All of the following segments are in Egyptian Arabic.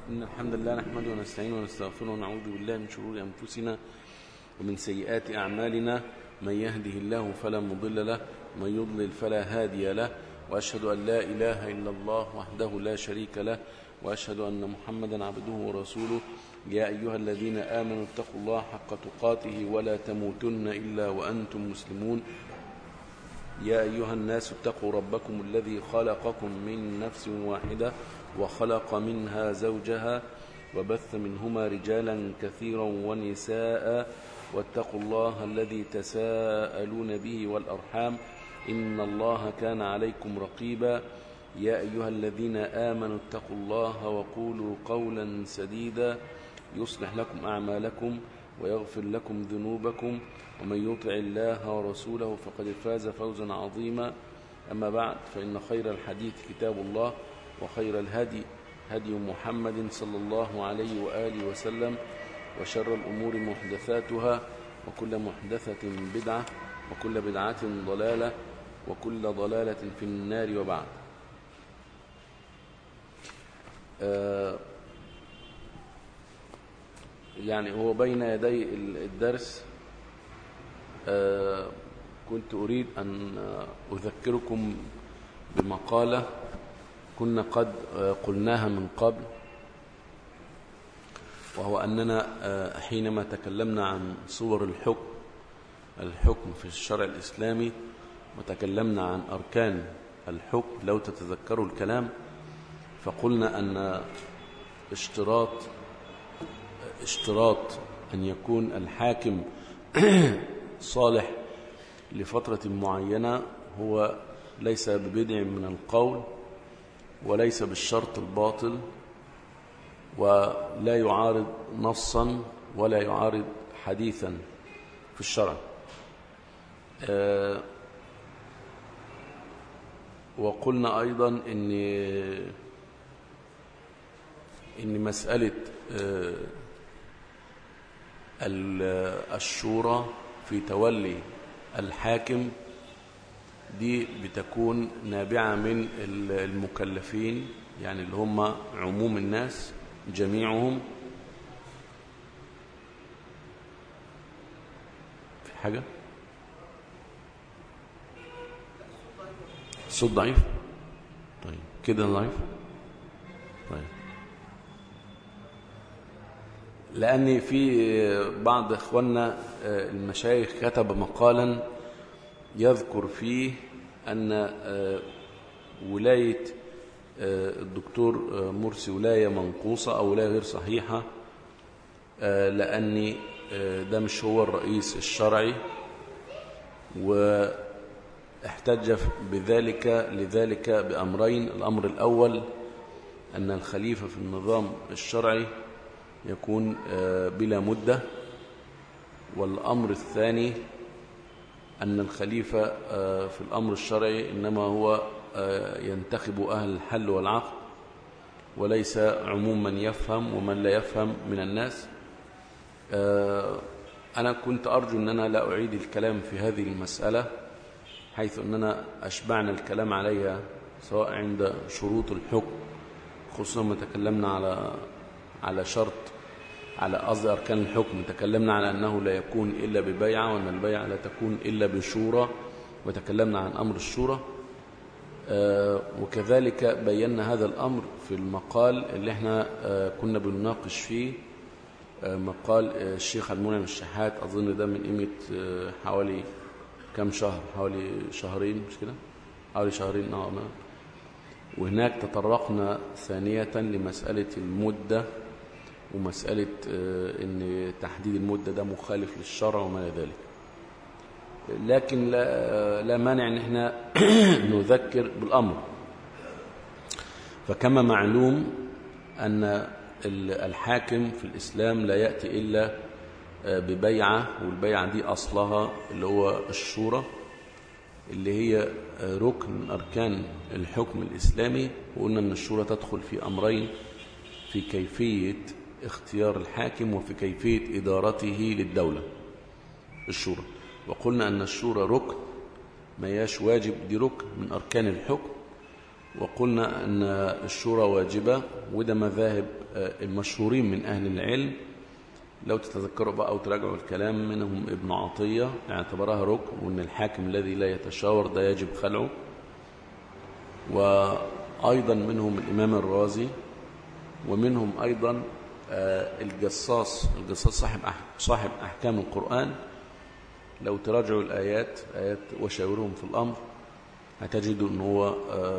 إن الحمد لله نحمده ونستعينه ونستغفره ونعوذ بالله من شرور أنفسنا ومن سيئات أعمالنا من يهده الله فلا مضل له ومن يضلل فلا هادي له وأشهد أن لا إله إلا الله وحده لا شريك له وأشهد أن محمدا عبده ورسوله يا أيها الذين آمنوا اتقوا الله حق تقاته ولا تموتن إلا وأنتم مسلمون يا أيها الناس اتقوا ربكم الذي خلقكم من نفس واحدة وخلق منها زوجها وبث منهما رجالا كثيرا ونساء واتقوا الله الذي تساءلون به والأرحام إن الله كان عليكم رقيبا يا أيها الذين آمنوا اتقوا الله وقولوا قولا سديدا يصلح لكم أعمالكم ويغفر لكم ذنوبكم ومن يطع الله ورسوله فقد فاز فوزا عظيما أما بعد فإن خير الحديث كتاب الله وخير الهدي هدي محمد صلى الله عليه وآله وسلم وشر الأمور محدثاتها وكل محدثة بدعة وكل بدعة ضلالة وكل ضلالة في النار وبعد آه يعني هو بين يدي الدرس آه كنت أريد أن أذكركم بمقالة كنا قد قلناها من قبل وهو أننا حينما تكلمنا عن صور الحكم الحكم في الشرع الإسلامي وتكلمنا عن أركان الحكم لو تتذكروا الكلام فقلنا أن اشتراط اشتراط أن يكون الحاكم صالح لفترة معينة هو ليس ببدع من القول وليس بالشرط الباطل ولا يعارض نصا ولا يعارض حديثا في الشرع أه وقلنا أيضا إن إن مسألة أه الشورى في تولي الحاكم دي بتكون نابعة من المكلفين يعني اللي هم عموم الناس جميعهم في حاجة الصوت ضعيف طيب كده ضعيف طيب لأن في بعض إخواننا المشايخ كتب مقالا يذكر فيه أن ولاية الدكتور مرسي ولاية منقوصة أو ولاية غير صحيحة لأن ده مش هو الرئيس الشرعي واحتج بذلك لذلك بأمرين الأمر الأول أن الخليفة في النظام الشرعي يكون بلا مدة والأمر الثاني أن الخليفة في الأمر الشرعي إنما هو ينتخب أهل الحل والعقد وليس عموم من يفهم ومن لا يفهم من الناس أنا كنت أرجو أن أنا لا أعيد الكلام في هذه المسألة حيث أننا أشبعنا الكلام عليها سواء عند شروط الحكم خصوصا ما تكلمنا على على شرط على قصد أركان الحكم تكلمنا على أنه لا يكون إلا ببيعة وأن البيعة لا تكون إلا بشورى وتكلمنا عن أمر الشورى آه وكذلك بينا هذا الأمر في المقال اللي احنا آه كنا بنناقش فيه آه مقال الشيخ المنعم الشحات أظن ده من قيمة حوالي كم شهر حوالي شهرين مش كده حوالي شهرين نعم وهناك تطرقنا ثانية لمسألة المدة ومسألة أن تحديد المدة ده مخالف للشرع وما إلى ذلك لكن لا, لا مانع أن احنا نذكر بالأمر فكما معلوم أن الحاكم في الإسلام لا يأتي إلا ببيعة والبيعة دي أصلها اللي هو الشورى اللي هي ركن من أركان الحكم الإسلامي وقلنا أن الشورى تدخل في أمرين في كيفية اختيار الحاكم وفي كيفية إدارته للدولة الشورى وقلنا أن الشورى ركن ما ياش واجب دي ركن من أركان الحكم وقلنا أن الشورى واجبة وده مذاهب المشهورين من أهل العلم لو تتذكروا بقى أو تراجعوا الكلام منهم ابن عطية اعتبرها ركن وأن الحاكم الذي لا يتشاور ده يجب خلعه وأيضا منهم الإمام الرازي ومنهم أيضا الجصاص الجصاص صاحب صاحب أحكام القرآن لو تراجعوا الآيات آيات وشاورهم في الأمر هتجدوا أن هو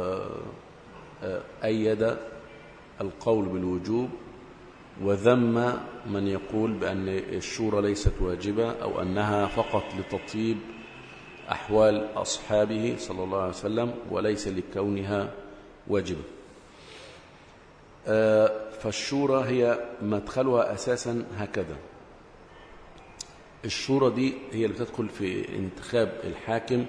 أيد القول بالوجوب وذم من يقول بأن الشورى ليست واجبة أو أنها فقط لتطيب أحوال أصحابه صلى الله عليه وسلم وليس لكونها واجبة فالشورى هي مدخلها أساسا هكذا الشورى دي هي اللي تدخل في انتخاب الحاكم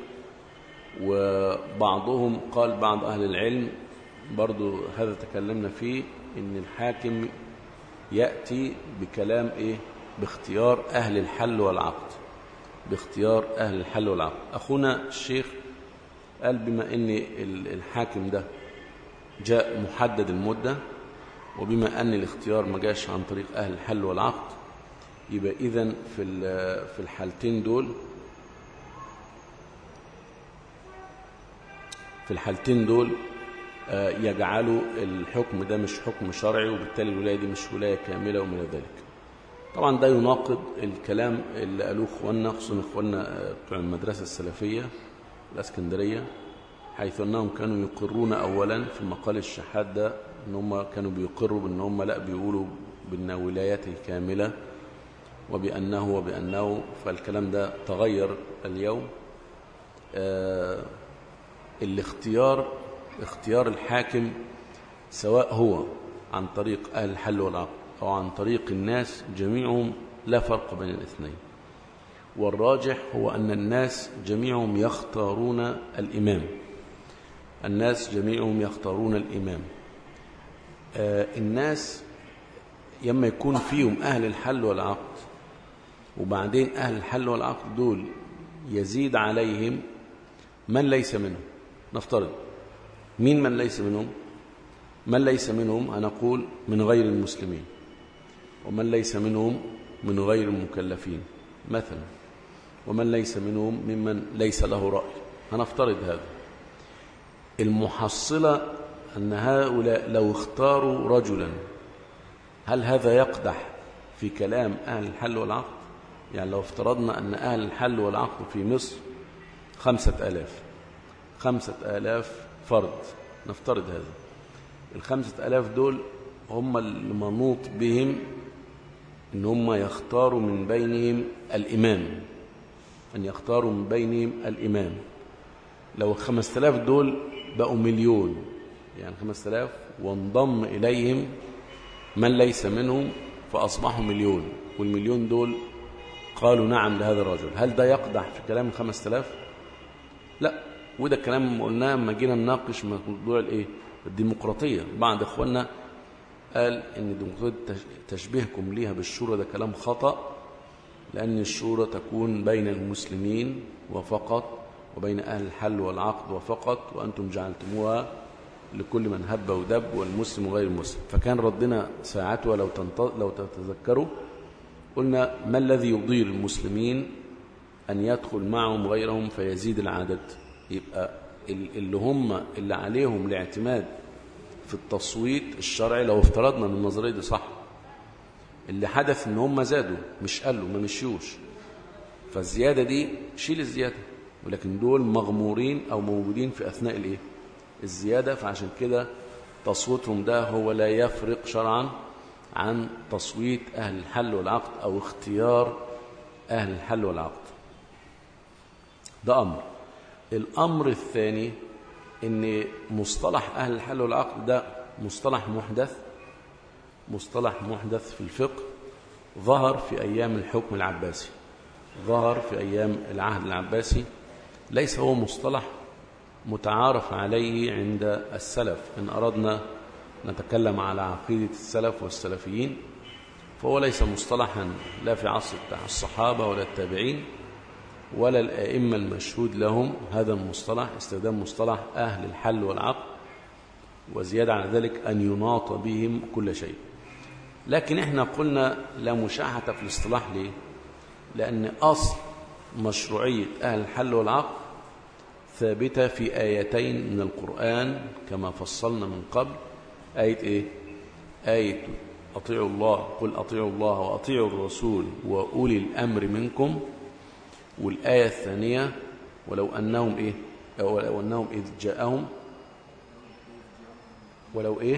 وبعضهم قال بعض أهل العلم برضو هذا تكلمنا فيه ان الحاكم يأتي بكلام إيه باختيار أهل الحل والعقد باختيار أهل الحل والعقد أخونا الشيخ قال بما أن الحاكم ده جاء محدد المدة وبما أن الاختيار ما جاش عن طريق أهل الحل والعقد يبقى إذن في في الحالتين دول في الحالتين دول يجعلوا الحكم ده مش حكم شرعي وبالتالي الولاية دي مش ولاية كاملة ومن ذلك طبعا ده يناقض الكلام اللي قالوه اخواننا خصوصا اخواننا بتوع المدرسة السلفية الاسكندرية حيث انهم كانوا يقرون اولا في المقال الشحات ده ان هم كانوا بيقروا بان هم لا بيقولوا بان ولايته كاملة وبأنه وبأنه فالكلام ده تغير اليوم آه الاختيار اختيار الحاكم سواء هو عن طريق أهل الحل والعقد أو عن طريق الناس جميعهم لا فرق بين الاثنين والراجح هو أن الناس جميعهم يختارون الإمام الناس جميعهم يختارون الإمام آه الناس يما يكون فيهم أهل الحل والعقد وبعدين أهل الحل والعقد دول يزيد عليهم من ليس منهم نفترض مين من ليس منهم من ليس منهم هنقول من غير المسلمين ومن ليس منهم من غير المكلفين مثلا ومن ليس منهم ممن ليس له رأي هنفترض هذا المحصلة أن هؤلاء لو اختاروا رجلا هل هذا يقدح في كلام أهل الحل والعقد يعني لو افترضنا أن أهل الحل والعقد في مصر خمسة آلاف خمسة آلاف فرد نفترض هذا الخمسة ألاف دول هم المنوط بهم ان هم يختاروا من بينهم الإمام أن يختاروا من بينهم الإمام لو الخمسة ألاف دول بقوا مليون يعني خمسة ألاف وانضم إليهم من ليس منهم فأصبحوا مليون والمليون دول قالوا نعم لهذا الرجل هل ده يقدح في كلام الخمسة ألاف لا وده الكلام قلناه لما جينا نناقش موضوع الايه الديمقراطيه بعض اخواننا قال ان الديمقراطيه تشبيهكم ليها بالشورى ده كلام خطا لان الشورى تكون بين المسلمين وفقط وبين اهل الحل والعقد وفقط وانتم جعلتموها لكل من هب ودب والمسلم وغير المسلم فكان ردنا ساعتها لو لو تتذكروا قلنا ما الذي يضير المسلمين أن يدخل معهم غيرهم فيزيد العدد يبقى اللي هم اللي عليهم الاعتماد في التصويت الشرعي لو افترضنا ان النظريه دي صح اللي حدث ان هم زادوا مش قالوا ما مشيوش فالزياده دي شيل الزياده ولكن دول مغمورين او موجودين في اثناء الايه الزياده فعشان كده تصويتهم ده هو لا يفرق شرعا عن تصويت اهل الحل والعقد او اختيار اهل الحل والعقد ده امر الأمر الثاني أن مصطلح أهل الحل والعقد ده مصطلح محدث مصطلح محدث في الفقه ظهر في أيام الحكم العباسي ظهر في أيام العهد العباسي ليس هو مصطلح متعارف عليه عند السلف إن أردنا نتكلم على عقيدة السلف والسلفيين فهو ليس مصطلحا لا في عصر الصحابة ولا التابعين ولا الأئمة المشهود لهم هذا المصطلح استخدام مصطلح أهل الحل والعقد وزيادة على ذلك أن يناط بهم كل شيء لكن احنا قلنا لا مشاحة في الاصطلاح ليه لأن أصل مشروعية أهل الحل والعقد ثابتة في آيتين من القرآن كما فصلنا من قبل آية إيه؟ آية أطيعوا الله قل أطيعوا الله وأطيعوا الرسول وأولي الأمر منكم والآية الثانية ولو أنهم إيه ولو أنهم إذ جاءهم ولو إيه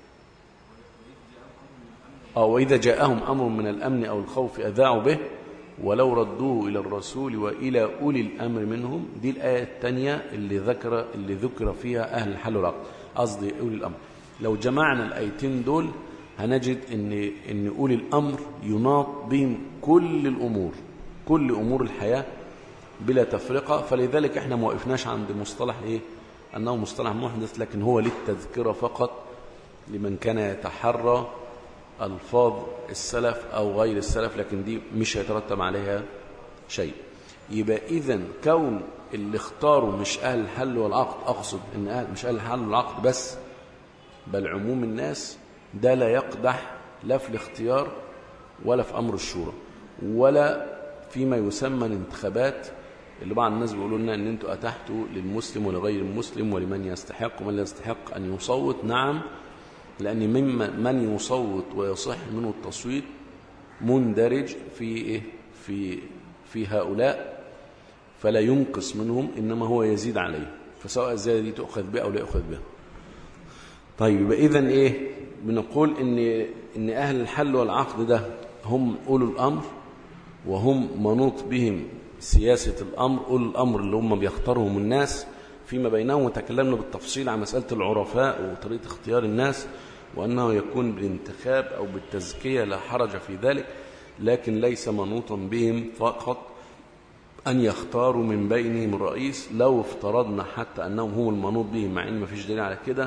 أو إذا جاءهم أمر من الأمن أو الخوف أذاعوا به ولو ردوه إلى الرسول وإلى أولي الأمر منهم دي الآية الثانية اللي ذكر اللي ذكر فيها أهل الحل والعقد قصدي أولي الأمر لو جمعنا الآيتين دول هنجد إن إن أولي الأمر يناط بهم كل الأمور كل أمور الحياة بلا تفرقة فلذلك احنا ما وقفناش عند مصطلح إيه أنه مصطلح محدث لكن هو للتذكرة فقط لمن كان يتحرى ألفاظ السلف أو غير السلف لكن دي مش هيترتب عليها شيء يبقى إذا كون اللي اختاروا مش أهل الحل والعقد أقصد إن أهل مش أهل الحل والعقد بس بل عموم الناس ده لا يقدح لا في الاختيار ولا في أمر الشورى ولا فيما يسمى الانتخابات اللي بعض الناس بيقولوا لنا ان انتوا اتحتوا للمسلم ولغير المسلم ولمن يستحق ومن لا يستحق ان يصوت نعم لأن ممن من يصوت ويصح منه التصويت مندرج في إيه؟ في في هؤلاء فلا ينقص منهم إنما هو يزيد عليه فسواء الزيادة دي تؤخذ بها أو لا يؤخذ بها طيب يبقى إذن إيه بنقول إن إن أهل الحل والعقد ده هم أولو الأمر وهم منوط بهم سياسة الأمر أولو الأمر اللي هم بيختارهم الناس فيما بينهم وتكلمنا بالتفصيل عن مسألة العرفاء وطريقة اختيار الناس وأنه يكون بالانتخاب أو بالتزكية لا حرج في ذلك لكن ليس منوطا بهم فقط أن يختاروا من بينهم الرئيس لو افترضنا حتى أنهم هم المنوط بهم مع أن ما فيش دليل على كده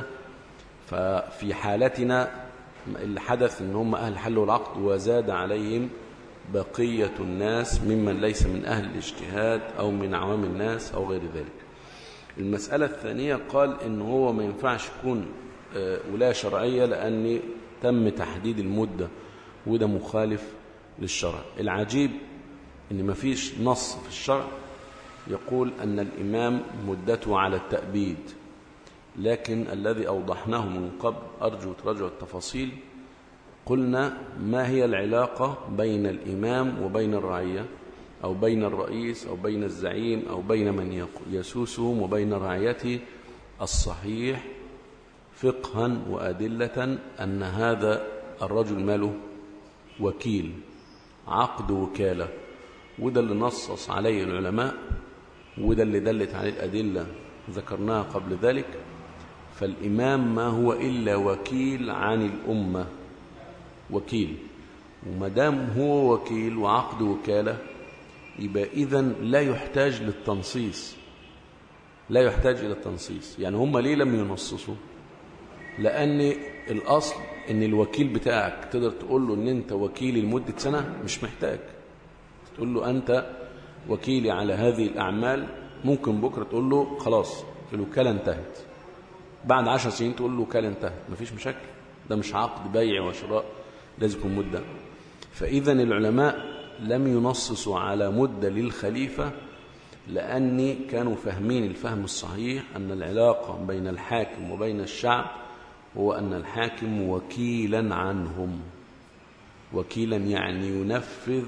ففي حالتنا اللي حدث أن هم أهل الحل والعقد وزاد عليهم بقية الناس ممن ليس من أهل الاجتهاد أو من عوام الناس أو غير ذلك المسألة الثانية قال إن هو ما ينفعش يكون ولاية شرعية لأن تم تحديد المدة وده مخالف للشرع العجيب إن ما فيش نص في الشرع يقول أن الإمام مدته على التأبيد لكن الذي أوضحناه من قبل أرجو تراجع التفاصيل قلنا ما هي العلاقة بين الإمام وبين الرعية أو بين الرئيس أو بين الزعيم أو بين من يسوسهم وبين رعيته الصحيح فقها وأدلة أن هذا الرجل ماله وكيل عقد وكالة وده اللي نصص عليه العلماء وده اللي دلت عليه الأدلة ذكرناها قبل ذلك فالإمام ما هو إلا وكيل عن الأمة وكيل ومدام هو وكيل وعقد وكالة يبقى إذن لا يحتاج للتنصيص لا يحتاج إلى التنصيص يعني هم ليه لم ينصصوا لأن الأصل أن الوكيل بتاعك تقدر تقول له أن أنت وكيلي لمدة سنة مش محتاج تقول له أنت وكيلي على هذه الأعمال ممكن بكرة تقول له خلاص الوكالة انتهت بعد عشر سنين تقول له الوكالة انتهت مفيش مشاكل ده مش عقد بيع وشراء لازم يكون مدة فإذا العلماء لم ينصصوا على مدة للخليفة لأني كانوا فاهمين الفهم الصحيح أن العلاقة بين الحاكم وبين الشعب هو أن الحاكم وكيلا عنهم وكيلا يعني ينفذ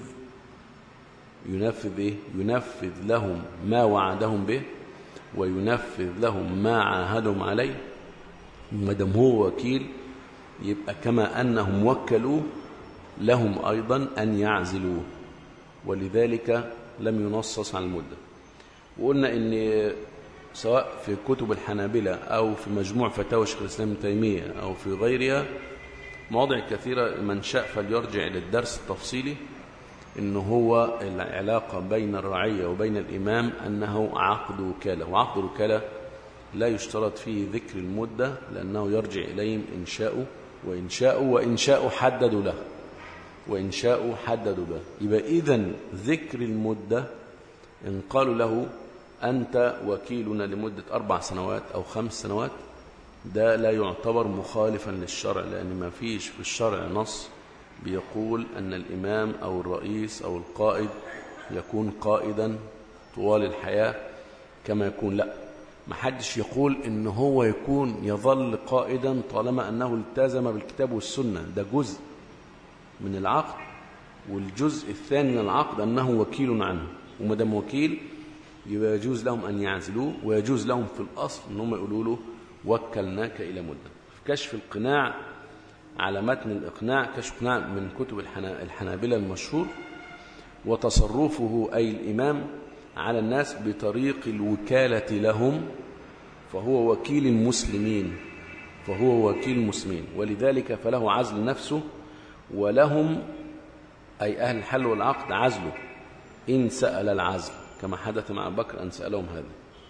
ينفذ إيه؟ ينفذ لهم ما وعدهم به وينفذ لهم ما عاهدهم عليه ما دام هو وكيل يبقى كما أنهم وكلوه لهم أيضا أن يعزلوه ولذلك لم ينصص على المدة وقلنا أن سواء في كتب الحنابلة أو في مجموع فتاوى شيخ الإسلام ابن تيمية أو في غيرها مواضع كثيرة من شاء فليرجع للدرس التفصيلي إن هو العلاقة بين الرعية وبين الإمام أنه عقد وكالة وعقد الوكالة لا يشترط فيه ذكر المدة لأنه يرجع إليهم إنشاؤه وإنشاؤه وإنشاؤه حددوا له وإنشاؤه حددوا له يبقى إذن ذكر المدة إن قالوا له أنت وكيلنا لمدة أربع سنوات أو خمس سنوات ده لا يعتبر مخالفا للشرع لأن ما فيش في الشرع نص بيقول أن الإمام أو الرئيس أو القائد يكون قائدا طوال الحياة كما يكون لا ما حدش يقول ان هو يكون يظل قائدا طالما انه التزم بالكتاب والسنة ده جزء من العقد والجزء الثاني من العقد انه وكيل عنه وما دام وكيل يبقى يجوز لهم ان يعزلوه ويجوز لهم في الاصل ان هم يقولوا له وكلناك الى مده في كشف القناع على متن الاقناع كشف القناع من كتب الحنابلة المشهور وتصرفه أي الإمام على الناس بطريق الوكالة لهم فهو وكيل المسلمين فهو وكيل المسلمين ولذلك فله عزل نفسه ولهم أي أهل الحل والعقد عزله إن سأل العزل كما حدث مع بكر أن سألهم هذا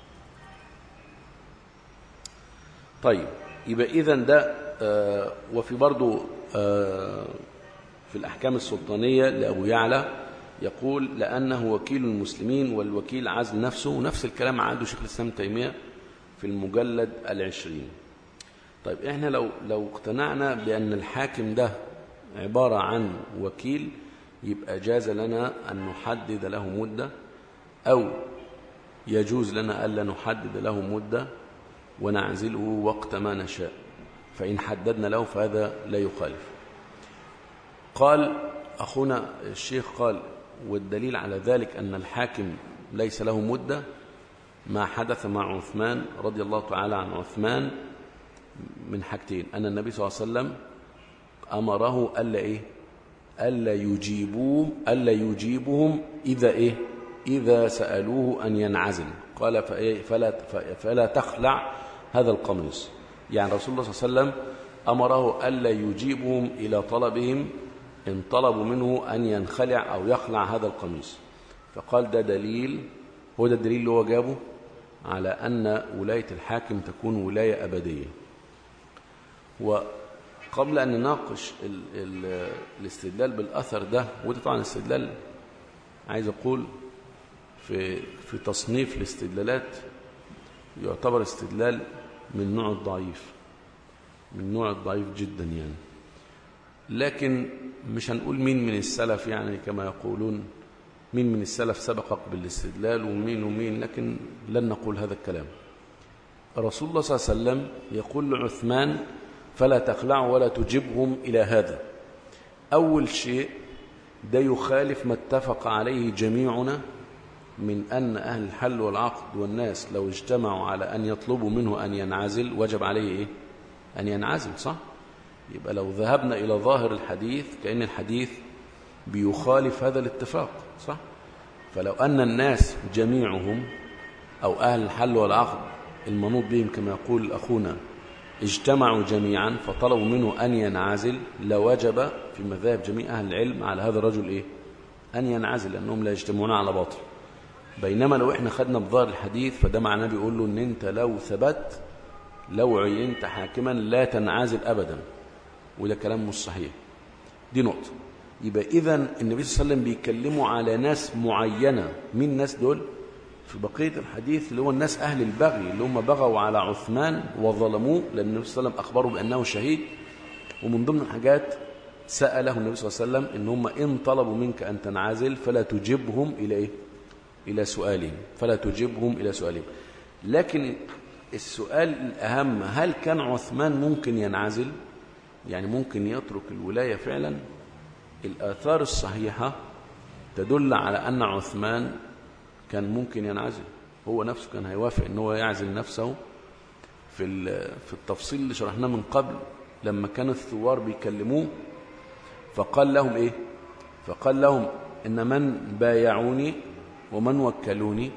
طيب يبقى إذا ده آه وفي برضو آه في الأحكام السلطانية لأبو يعلى يقول لأنه وكيل المسلمين والوكيل عزل نفسه ونفس الكلام عنده شيخ الإسلام تيمية في المجلد العشرين طيب إحنا لو, لو اقتنعنا بأن الحاكم ده عبارة عن وكيل يبقى جاز لنا أن نحدد له مدة أو يجوز لنا ألا نحدد له مدة ونعزله وقت ما نشاء فإن حددنا له فهذا لا يخالف قال أخونا الشيخ قال والدليل على ذلك أن الحاكم ليس له مدة ما حدث مع عثمان رضي الله تعالى عن عثمان من حاجتين أن النبي صلى الله عليه وسلم أمره ألا إيه ألا يجيبوه ألا يجيبهم إذا إيه إذا سألوه أن ينعزل قال فلا, فلا تخلع هذا القميص يعني رسول الله صلى الله عليه وسلم أمره ألا يجيبهم إلى طلبهم إن طلبوا منه أن ينخلع أو يخلع هذا القميص فقال ده دليل هو ده الدليل اللي هو جابه على أن ولاية الحاكم تكون ولاية أبدية وقبل أن نناقش ال ال الاستدلال بالأثر ده وده طبعا استدلال عايز أقول في, في تصنيف الاستدلالات يعتبر استدلال من نوع الضعيف من نوع الضعيف جدا يعني لكن مش هنقول مين من السلف يعني كما يقولون مين من السلف سبقك بالاستدلال ومين ومين لكن لن نقول هذا الكلام رسول الله صلى الله عليه وسلم يقول لعثمان فلا تخلع ولا تجبهم إلى هذا أول شيء ده يخالف ما اتفق عليه جميعنا من أن أهل الحل والعقد والناس لو اجتمعوا على أن يطلبوا منه أن ينعزل وجب عليه إيه؟ أن ينعزل صح؟ يبقى لو ذهبنا إلى ظاهر الحديث كأن الحديث بيخالف هذا الاتفاق صح؟ فلو أن الناس جميعهم أو أهل الحل والعقد المنوط بهم كما يقول أخونا اجتمعوا جميعا فطلبوا منه أن ينعزل لوجب في مذاهب جميع أهل العلم على هذا الرجل إيه؟ أن ينعزل لأنهم لا يجتمعون على باطل بينما لو احنا خدنا بظاهر الحديث فده معناه بيقول له ان انت لو ثبت لو عينت حاكما لا تنعزل ابدا وده كلام مش صحيح دي نقطه يبقى اذا النبي صلى الله عليه وسلم بيتكلموا على ناس معينه مين الناس دول في بقيه الحديث اللي هو الناس اهل البغي اللي هم بغوا على عثمان وظلموه لان النبي صلى الله عليه وسلم اخبره بانه شهيد ومن ضمن الحاجات ساله النبي صلى الله عليه وسلم ان هم ان طلبوا منك ان تنعزل فلا تجبهم الى ايه إلى سؤالهم فلا تجبهم إلى سؤالهم لكن السؤال الأهم هل كان عثمان ممكن ينعزل يعني ممكن يترك الولاية فعلا الآثار الصحيحة تدل على أن عثمان كان ممكن ينعزل هو نفسه كان هيوافق أنه هو يعزل نفسه في في التفصيل اللي شرحناه من قبل لما كان الثوار بيكلموه فقال لهم إيه فقال لهم إن من بايعوني ومن وكلوني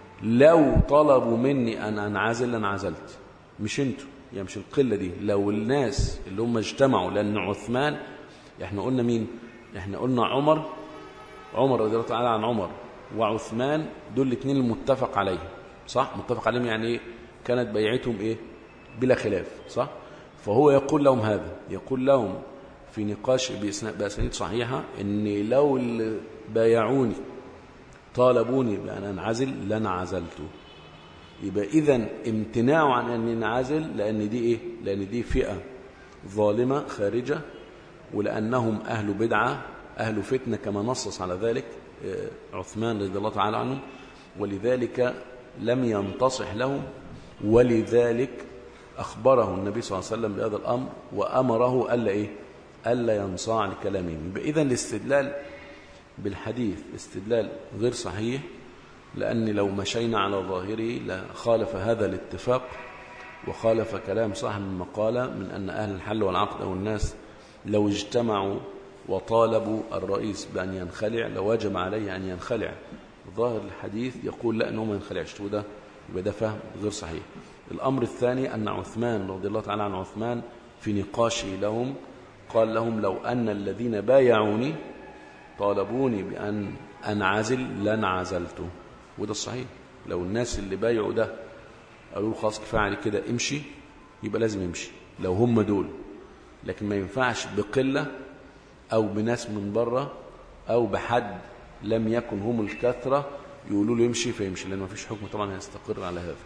لو طلبوا مني أن أنعزل لانعزلت مش انتوا يعني مش القلة دي لو الناس اللي هم اجتمعوا لأن عثمان احنا قلنا مين احنا قلنا عمر عمر رضي الله تعالى عن عمر وعثمان دول الاثنين المتفق عليهم صح متفق عليهم يعني ايه كانت بيعتهم ايه بلا خلاف صح فهو يقول لهم هذا يقول لهم في نقاش بأسانيد صحيحة ان لو بايعوني طالبوني بأن أنعزل لانعزلت يبقى إذا امتناعه عن أن ينعزل لأن دي إيه؟ لأن دي فئة ظالمة خارجة ولأنهم أهل بدعة أهل فتنة كما نصص على ذلك عثمان رضي الله تعالى عنه ولذلك لم ينتصح لهم ولذلك أخبره النبي صلى الله عليه وسلم بهذا الأمر وأمره ألا إيه ألا ينصاع لكلامهم إذا الاستدلال بالحديث استدلال غير صحيح لأن لو مشينا على ظاهره لخالف هذا الاتفاق وخالف كلام صاحب المقالة من أن أهل الحل والعقد أو الناس لو اجتمعوا وطالبوا الرئيس بأن ينخلع لوجب عليه أن ينخلع ظاهر الحديث يقول لا أنه ما ينخلعش وده يبقى ده فهم غير صحيح الأمر الثاني أن عثمان رضي الله تعالى عن عثمان في نقاشه لهم قال لهم لو أن الذين بايعوني طالبوني بأن أنعزل لانعزلت وده الصحيح لو الناس اللي بايعوا ده قالوا له خلاص كفايه عليك كده امشي يبقى لازم يمشي لو هم دول لكن ما ينفعش بقله او بناس من بره او بحد لم يكن هم الكثره يقولوا له يمشي فيمشي لان ما فيش حكم طبعا هيستقر على هذا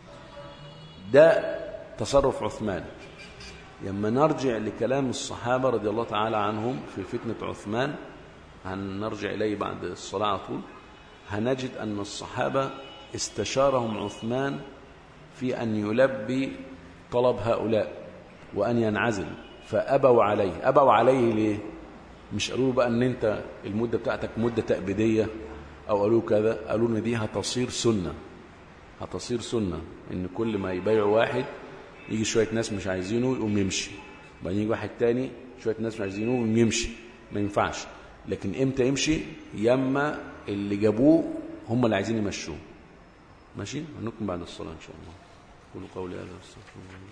ده تصرف عثمان لما نرجع لكلام الصحابه رضي الله تعالى عنهم في فتنه عثمان هنرجع اليه بعد الصلاه على طول هنجد ان الصحابه استشارهم عثمان في أن يلبي طلب هؤلاء وأن ينعزل فأبوا عليه أبوا عليه ليه مش قالوا بقى أن أنت المدة بتاعتك مدة تأبيدية أو قالوا كذا قالوا أن دي هتصير سنة هتصير سنة إن كل ما يبايع واحد يجي شوية ناس مش عايزينه يقوم يمشي بعدين يجي واحد تاني شوية ناس مش عايزينه يقوم يمشي ما ينفعش لكن امتى يمشي يما اللي جابوه هم اللي عايزين يمشوه ماشي هنكمل بعد الصلاة إن شاء الله قولوا قولي هذا واستغفر الله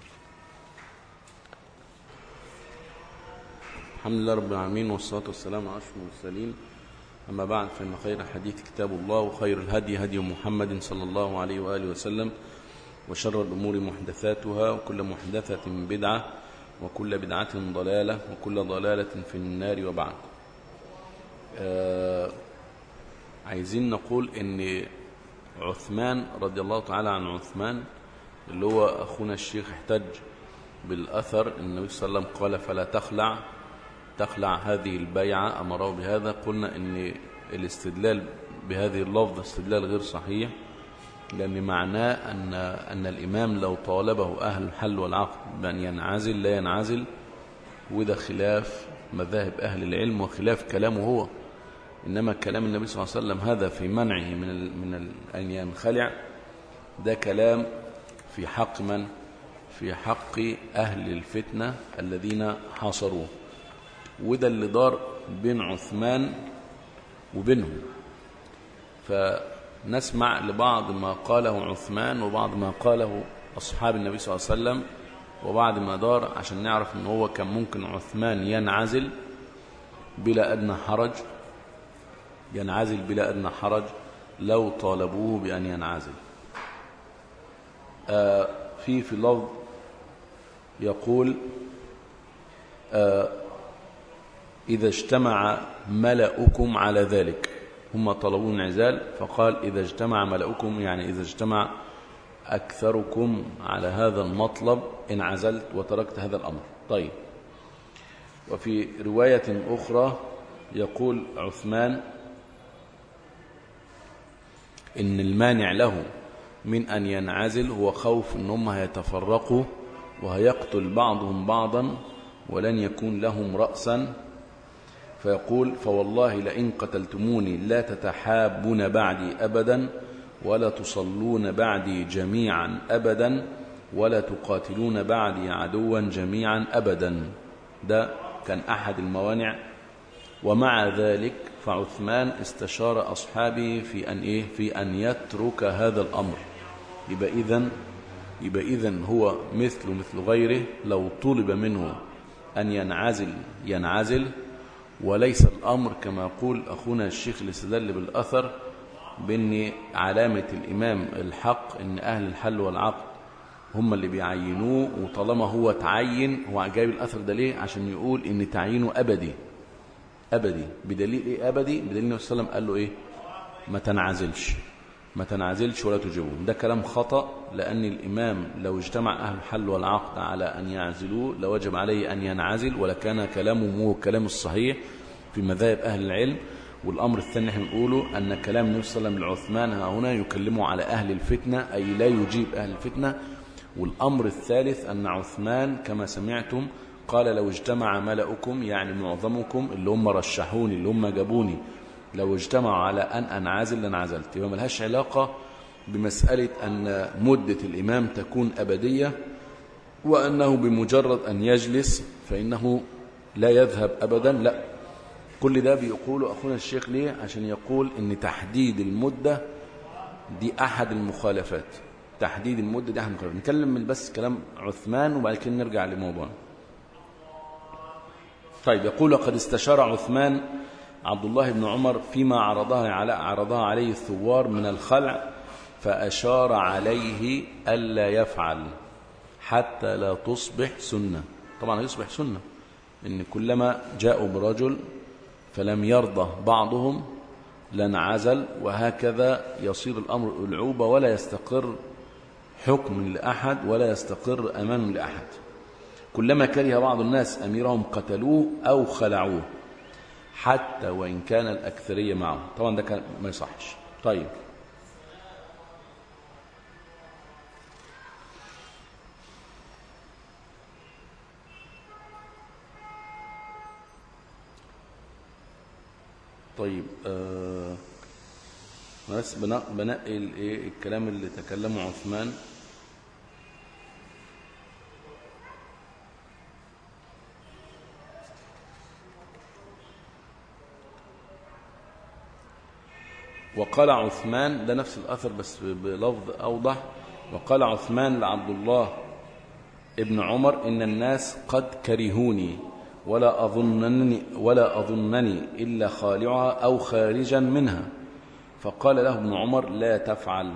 الحمد لله رب العالمين والصلاة والسلام على أشرف المرسلين أما بعد فإن خير الحديث كتاب الله وخير الهدي هدي محمد صلى الله عليه وآله وسلم وشر الأمور محدثاتها وكل محدثة بدعة وكل بدعة ضلالة وكل ضلالة في النار وبعد آه عايزين نقول ان عثمان رضي الله تعالى عن عثمان اللي هو أخونا الشيخ احتج بالأثر النبي صلى الله عليه وسلم قال فلا تخلع تخلع هذه البيعة أمره بهذا قلنا أن الاستدلال بهذه اللفظ استدلال غير صحيح لأن معناه أن, أن الإمام لو طالبه أهل الحل والعقد بأن ينعزل لا ينعزل وده خلاف مذاهب أهل العلم وخلاف كلامه هو إنما كلام النبي صلى الله عليه وسلم هذا في منعه من, ال من ال أن ينخلع ده كلام في حق من في حق أهل الفتنة الذين حاصروه وده اللي دار بين عثمان وبينهم فنسمع لبعض ما قاله عثمان وبعض ما قاله أصحاب النبي صلى الله عليه وسلم وبعد ما دار عشان نعرف ان هو كان ممكن عثمان ينعزل بلا أدنى حرج ينعزل بلا أدنى حرج لو طالبوه بأن ينعزل آه في في لفظ يقول آه إذا اجتمع ملأكم على ذلك هم طلبوا انعزال فقال إذا اجتمع ملأكم يعني إذا اجتمع أكثركم على هذا المطلب انعزلت وتركت هذا الأمر طيب وفي رواية أخرى يقول عثمان إن المانع له من أن ينعزل هو خوف أن هم هيتفرقوا وهيقتل بعضهم بعضا ولن يكون لهم رأسا فيقول فوالله لئن قتلتموني لا تتحابون بعدي أبدا ولا تصلون بعدي جميعا أبدا ولا تقاتلون بعدي عدوا جميعا أبدا ده كان أحد الموانع ومع ذلك فعثمان استشار أصحابه في أن إيه في أن يترك هذا الأمر يبقى إذن يبقى إذن هو مثل مثل غيره لو طلب منه أن ينعزل ينعزل وليس الأمر كما يقول أخونا الشيخ اللي استدل بالأثر بأن علامة الإمام الحق أن أهل الحل والعقد هم اللي بيعينوه وطالما هو تعين هو جايب الأثر ده ليه عشان يقول أن تعيينه أبدي أبدي بدليل إيه أبدي بدليل النبي صلى الله عليه وسلم قال له إيه ما تنعزلش ما تنعزلش ولا تجيبهم ده كلام خطأ لأن الإمام لو اجتمع أهل الحل والعقد على أن يعزلوه لوجب عليه أن ينعزل ولكان كلامه هو الكلام الصحيح في مذاهب أهل العلم والأمر الثاني احنا نقوله أن كلام النبي صلى الله عليه وسلم لعثمان ها هنا يكلمه على أهل الفتنة أي لا يجيب أهل الفتنة والأمر الثالث أن عثمان كما سمعتم قال لو اجتمع ملأكم يعني معظمكم اللي هم رشحوني اللي هم جابوني لو اجتمعوا على أن أنعزل لانعزلت يبقى ملهاش علاقة بمسألة أن مدة الإمام تكون أبدية وأنه بمجرد أن يجلس فإنه لا يذهب أبدا لا كل ده بيقوله أخونا الشيخ ليه عشان يقول أن تحديد المدة دي أحد المخالفات تحديد المدة دي أحد المخالفات نتكلم من بس كلام عثمان وبعد كده نرجع لموضوعنا طيب يقول قد استشار عثمان عبد الله بن عمر فيما عرضها على عرضها عليه الثوار من الخلع فأشار عليه ألا يفعل حتى لا تصبح سنة طبعا يصبح سنة إن كلما جاءوا برجل فلم يرضى بعضهم لانعزل وهكذا يصير الأمر ألعوبة ولا يستقر حكم لأحد ولا يستقر أمان لأحد كلما كره بعض الناس أميرهم قتلوه أو خلعوه حتى وإن كان الأكثرية معه طبعا ده كان ما يصحش طيب طيب آه بس بنقي الايه الكلام اللي تكلمه عثمان وقال عثمان ده نفس الأثر بس بلفظ أوضح وقال عثمان لعبد الله ابن عمر إن الناس قد كرهوني ولا أظنني, ولا أظنني إلا خالعها أو خارجا منها فقال له ابن عمر لا تفعل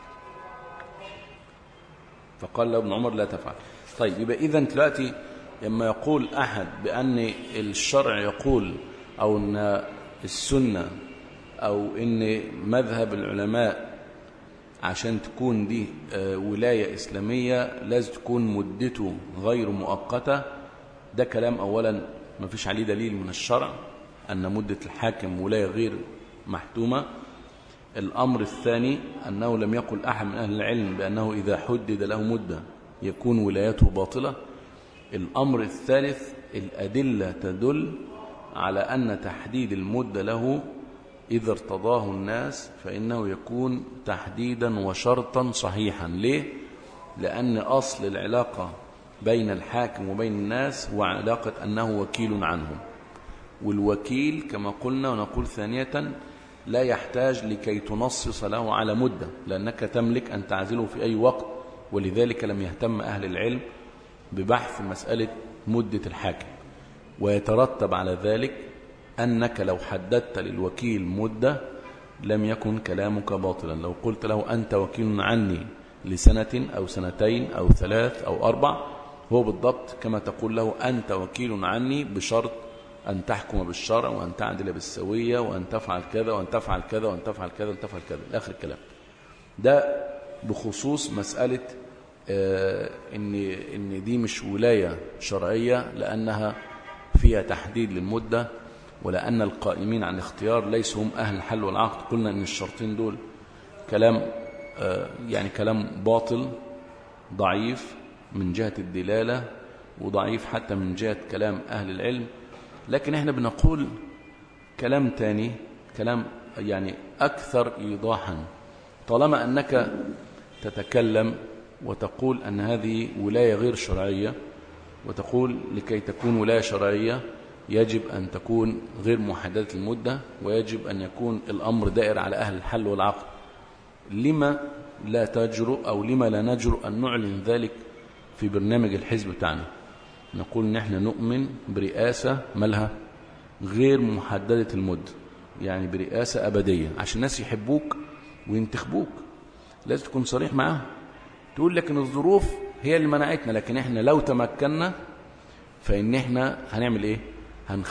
فقال له ابن عمر لا تفعل طيب يبقى إذا دلوقتي لما يقول أحد بأن الشرع يقول أو أن السنة أو إن مذهب العلماء عشان تكون دي ولاية إسلامية لازم تكون مدته غير مؤقتة ده كلام أولا ما فيش عليه دليل من الشرع أن مدة الحاكم ولاية غير محتومة الأمر الثاني أنه لم يقل أحد من أهل العلم بأنه إذا حدد له مدة يكون ولايته باطلة الأمر الثالث الأدلة تدل على أن تحديد المدة له إذا ارتضاه الناس فإنه يكون تحديدا وشرطا صحيحا ليه؟ لأن أصل العلاقة بين الحاكم وبين الناس هو علاقة أنه وكيل عنهم والوكيل كما قلنا ونقول ثانية لا يحتاج لكي تنصص له على مدة لأنك تملك أن تعزله في أي وقت ولذلك لم يهتم أهل العلم ببحث مسألة مدة الحاكم ويترتب على ذلك أنك لو حددت للوكيل مدة لم يكن كلامك باطلا لو قلت له أنت وكيل عني لسنة أو سنتين أو ثلاث أو أربع هو بالضبط كما تقول له أنت وكيل عني بشرط أن تحكم بالشرع وأن تعدل بالسوية وأن تفعل كذا وأن تفعل كذا وأن تفعل كذا وأن تفعل كذا آخر الكلام ده بخصوص مسألة آه إن, إن دي مش ولاية شرعية لأنها فيها تحديد للمدة ولأن القائمين عن اختيار ليسوا هم أهل الحل والعقد قلنا أن الشرطين دول كلام آه يعني كلام باطل ضعيف من جهة الدلالة وضعيف حتى من جهة كلام أهل العلم لكن احنا بنقول كلام تاني كلام يعني أكثر إيضاحا طالما أنك تتكلم وتقول أن هذه ولاية غير شرعية وتقول لكي تكون ولاية شرعية يجب أن تكون غير محددة المدة ويجب أن يكون الأمر دائر على أهل الحل والعقد لما لا تجرؤ أو لما لا نجرؤ أن نعلن ذلك في برنامج الحزب بتاعنا نقول ان احنا نؤمن برئاسة مالها غير محددة المدة يعني برئاسة أبدية عشان الناس يحبوك وينتخبوك لازم تكون صريح معاهم تقول لك ان الظروف هي اللي منعتنا لكن احنا لو تمكنا فإن احنا هنعمل ايه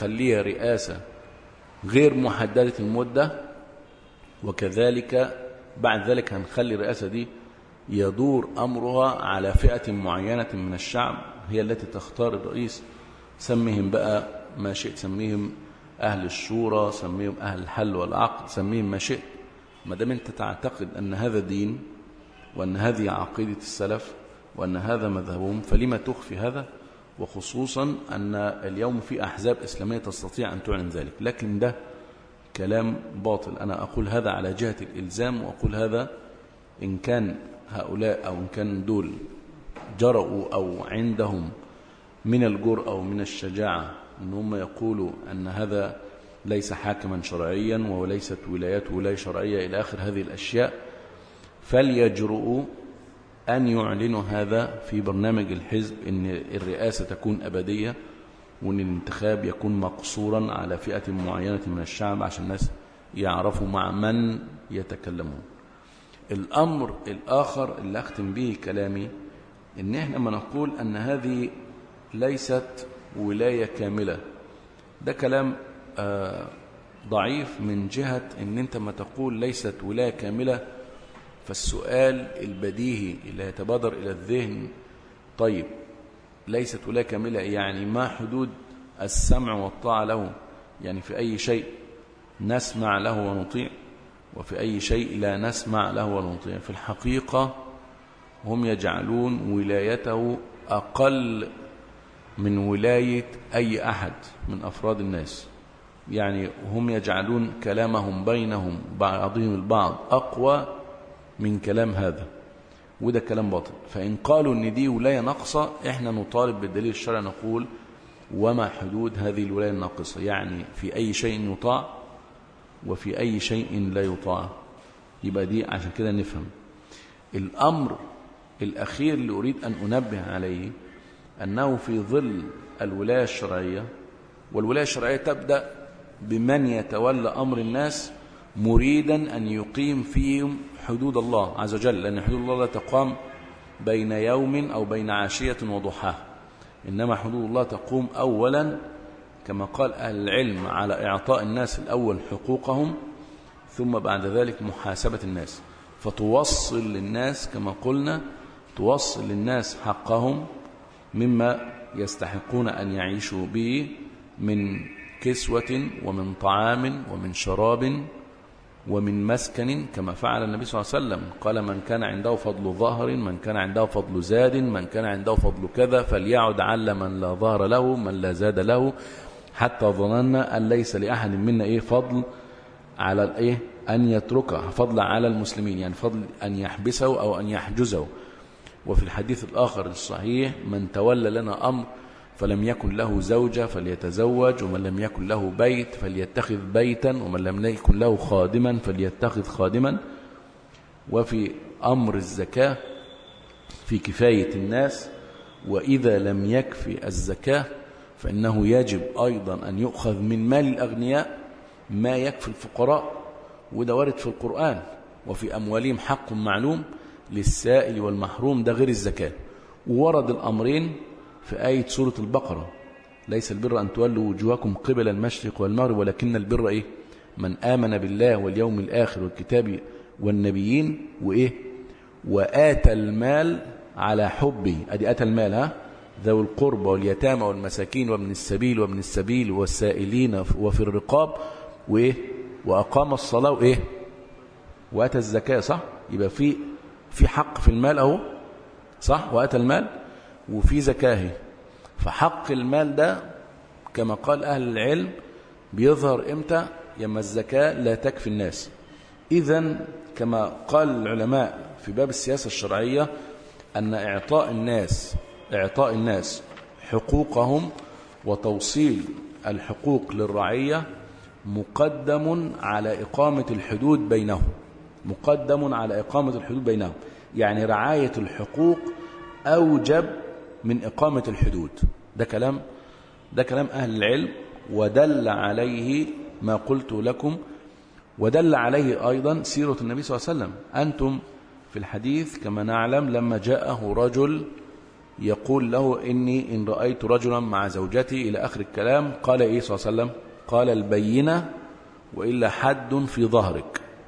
هنخليها رئاسة غير محددة المدة وكذلك بعد ذلك هنخلي الرئاسة دي يدور أمرها على فئة معينة من الشعب هي التي تختار الرئيس سميهم بقى ما شئت سميهم أهل الشورى سميهم أهل الحل والعقد سميهم ما شئت ما دام أنت تعتقد أن هذا دين وأن هذه عقيدة السلف وأن هذا مذهبهم فلما تخفي هذا وخصوصا أن اليوم في أحزاب إسلامية تستطيع أن تعلن ذلك لكن ده كلام باطل أنا أقول هذا على جهة الإلزام وأقول هذا إن كان هؤلاء أو إن كان دول جرؤوا أو عندهم من الجرأة ومن الشجاعة أن هم يقولوا أن هذا ليس حاكما شرعيا وليست ولايته ولاية شرعية إلى آخر هذه الأشياء فليجرؤوا أن يعلنوا هذا في برنامج الحزب أن الرئاسة تكون أبدية وأن الانتخاب يكون مقصورا على فئة معينة من الشعب عشان الناس يعرفوا مع من يتكلمون الأمر الآخر اللي أختم به كلامي إن إحنا ما نقول أن هذه ليست ولاية كاملة ده كلام آه ضعيف من جهة إن أنت ما تقول ليست ولاية كاملة فالسؤال البديهي اللي يتبادر إلى الذهن طيب ليست ولاية كاملة يعني ما حدود السمع والطاعة له يعني في أي شيء نسمع له ونطيع وفي أي شيء لا نسمع له ولا نطيع في الحقيقة هم يجعلون ولايته أقل من ولاية أي أحد من أفراد الناس يعني هم يجعلون كلامهم بينهم بعضهم البعض أقوى من كلام هذا وده كلام باطل فإن قالوا أن دي ولاية ناقصة إحنا نطالب بالدليل الشرعي نقول وما حدود هذه الولاية الناقصة يعني في أي شيء يطاع وفي أي شيء لا يطاع يبقى دي عشان كده نفهم الأمر الأخير اللي أريد أن أنبه عليه أنه في ظل الولاية الشرعية والولاية الشرعية تبدأ بمن يتولى أمر الناس مريدا أن يقيم فيهم حدود الله عز وجل لأن حدود الله لا تقام بين يوم أو بين عاشية وضحاه إنما حدود الله تقوم أولا كما قال أهل العلم على إعطاء الناس الأول حقوقهم ثم بعد ذلك محاسبة الناس فتوصل للناس كما قلنا توصل للناس حقهم مما يستحقون أن يعيشوا به من كسوة ومن طعام ومن شراب ومن مسكن كما فعل النبي صلى الله عليه وسلم قال من كان عنده فضل ظهر من كان عنده فضل زاد من كان عنده فضل كذا فليعد عل من لا ظهر له من لا زاد له حتى ظننا أن ليس لأحد منا إيه فضل على الإيه أن يتركه فضل على المسلمين يعني فضل أن يحبسه أو أن يحجزه وفي الحديث الآخر الصحيح من تولى لنا أمر فلم يكن له زوجة فليتزوج ومن لم يكن له بيت فليتخذ بيتا ومن لم يكن له خادما فليتخذ خادما وفي أمر الزكاة في كفاية الناس وإذا لم يكفي الزكاة فإنه يجب أيضا أن يؤخذ من مال الأغنياء ما يكفي الفقراء وده وارد في القرآن وفي أموالهم حق معلوم للسائل والمحروم ده غير الزكاة وورد الأمرين في آية سورة البقرة ليس البر أن تولوا وجوهكم قبل المشرق والمغرب ولكن البر إيه من آمن بالله واليوم الآخر والكتاب والنبيين وإيه وآتى المال على حبه أدي آتى المال ها ذوي القربى واليتامى والمساكين وابن السبيل وابن السبيل والسائلين وفي الرقاب وإيه وأقام الصلاة وإيه وآتى الزكاة صح يبقى في في حق في المال أهو صح وآتى المال وفي زكاه فحق المال ده كما قال أهل العلم بيظهر إمتى يما الزكاة لا تكفي الناس إذا كما قال العلماء في باب السياسة الشرعية أن إعطاء الناس إعطاء الناس حقوقهم وتوصيل الحقوق للرعية مقدم على إقامة الحدود بينهم مقدم على إقامة الحدود بينهم يعني رعاية الحقوق أوجب من إقامة الحدود ده كلام ده كلام أهل العلم ودل عليه ما قلت لكم ودل عليه أيضا سيرة النبي صلى الله عليه وسلم أنتم في الحديث كما نعلم لما جاءه رجل يقول له إني إن رأيت رجلا مع زوجتي إلى آخر الكلام قال إيه صلى الله عليه وسلم قال البينة وإلا حد في ظهرك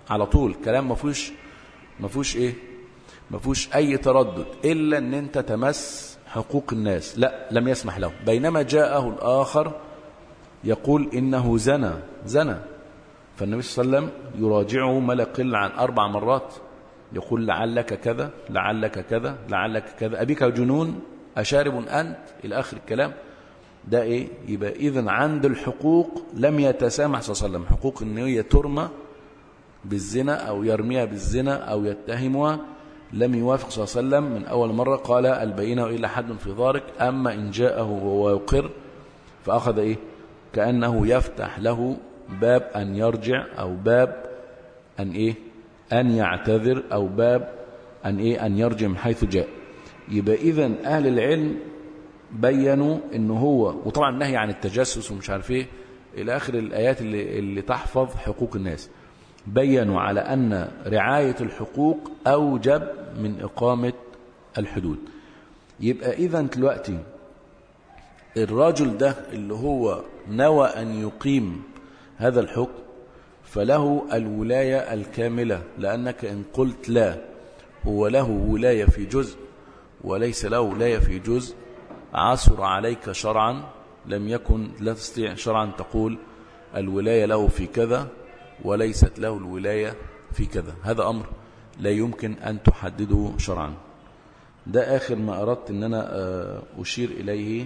على طول كلام ما فيهوش ما فيهوش ايه ما فيهوش اي تردد الا ان انت تمس حقوق الناس لا لم يسمح له بينما جاءه الاخر يقول انه زنى زنى فالنبي صلى الله عليه وسلم يراجعه ما لا يقل عن اربع مرات يقول لعلك كذا لعلك كذا لعلك كذا ابيك جنون اشارب انت الى اخر الكلام ده ايه يبقى اذا عند الحقوق لم يتسامح صلى الله عليه وسلم حقوق ان هي ترمى بالزنا او يرميها بالزنا او يتهمها لم يوافق صلى الله عليه وسلم من اول مره قال البينه الا حد في ذلك اما ان جاءه وهو يقر فاخذ ايه كانه يفتح له باب ان يرجع او باب ان ايه ان يعتذر او باب ان ايه ان يرجع من حيث جاء يبقى اذا اهل العلم بينوا ان هو وطبعا النهي عن التجسس ومش عارف ايه الى اخر الايات اللي, اللي تحفظ حقوق الناس بينوا على ان رعايه الحقوق اوجب من اقامه الحدود يبقى اذا دلوقتي الراجل ده اللي هو نوى ان يقيم هذا الحكم فله الولايه الكامله لانك ان قلت لا هو له ولايه في جزء وليس له ولايه في جزء عثر عليك شرعا لم يكن لا تستطيع شرعا تقول الولاية له في كذا وليست له الولاية في كذا هذا أمر لا يمكن أن تحدده شرعا ده آخر ما أردت أن أنا أشير إليه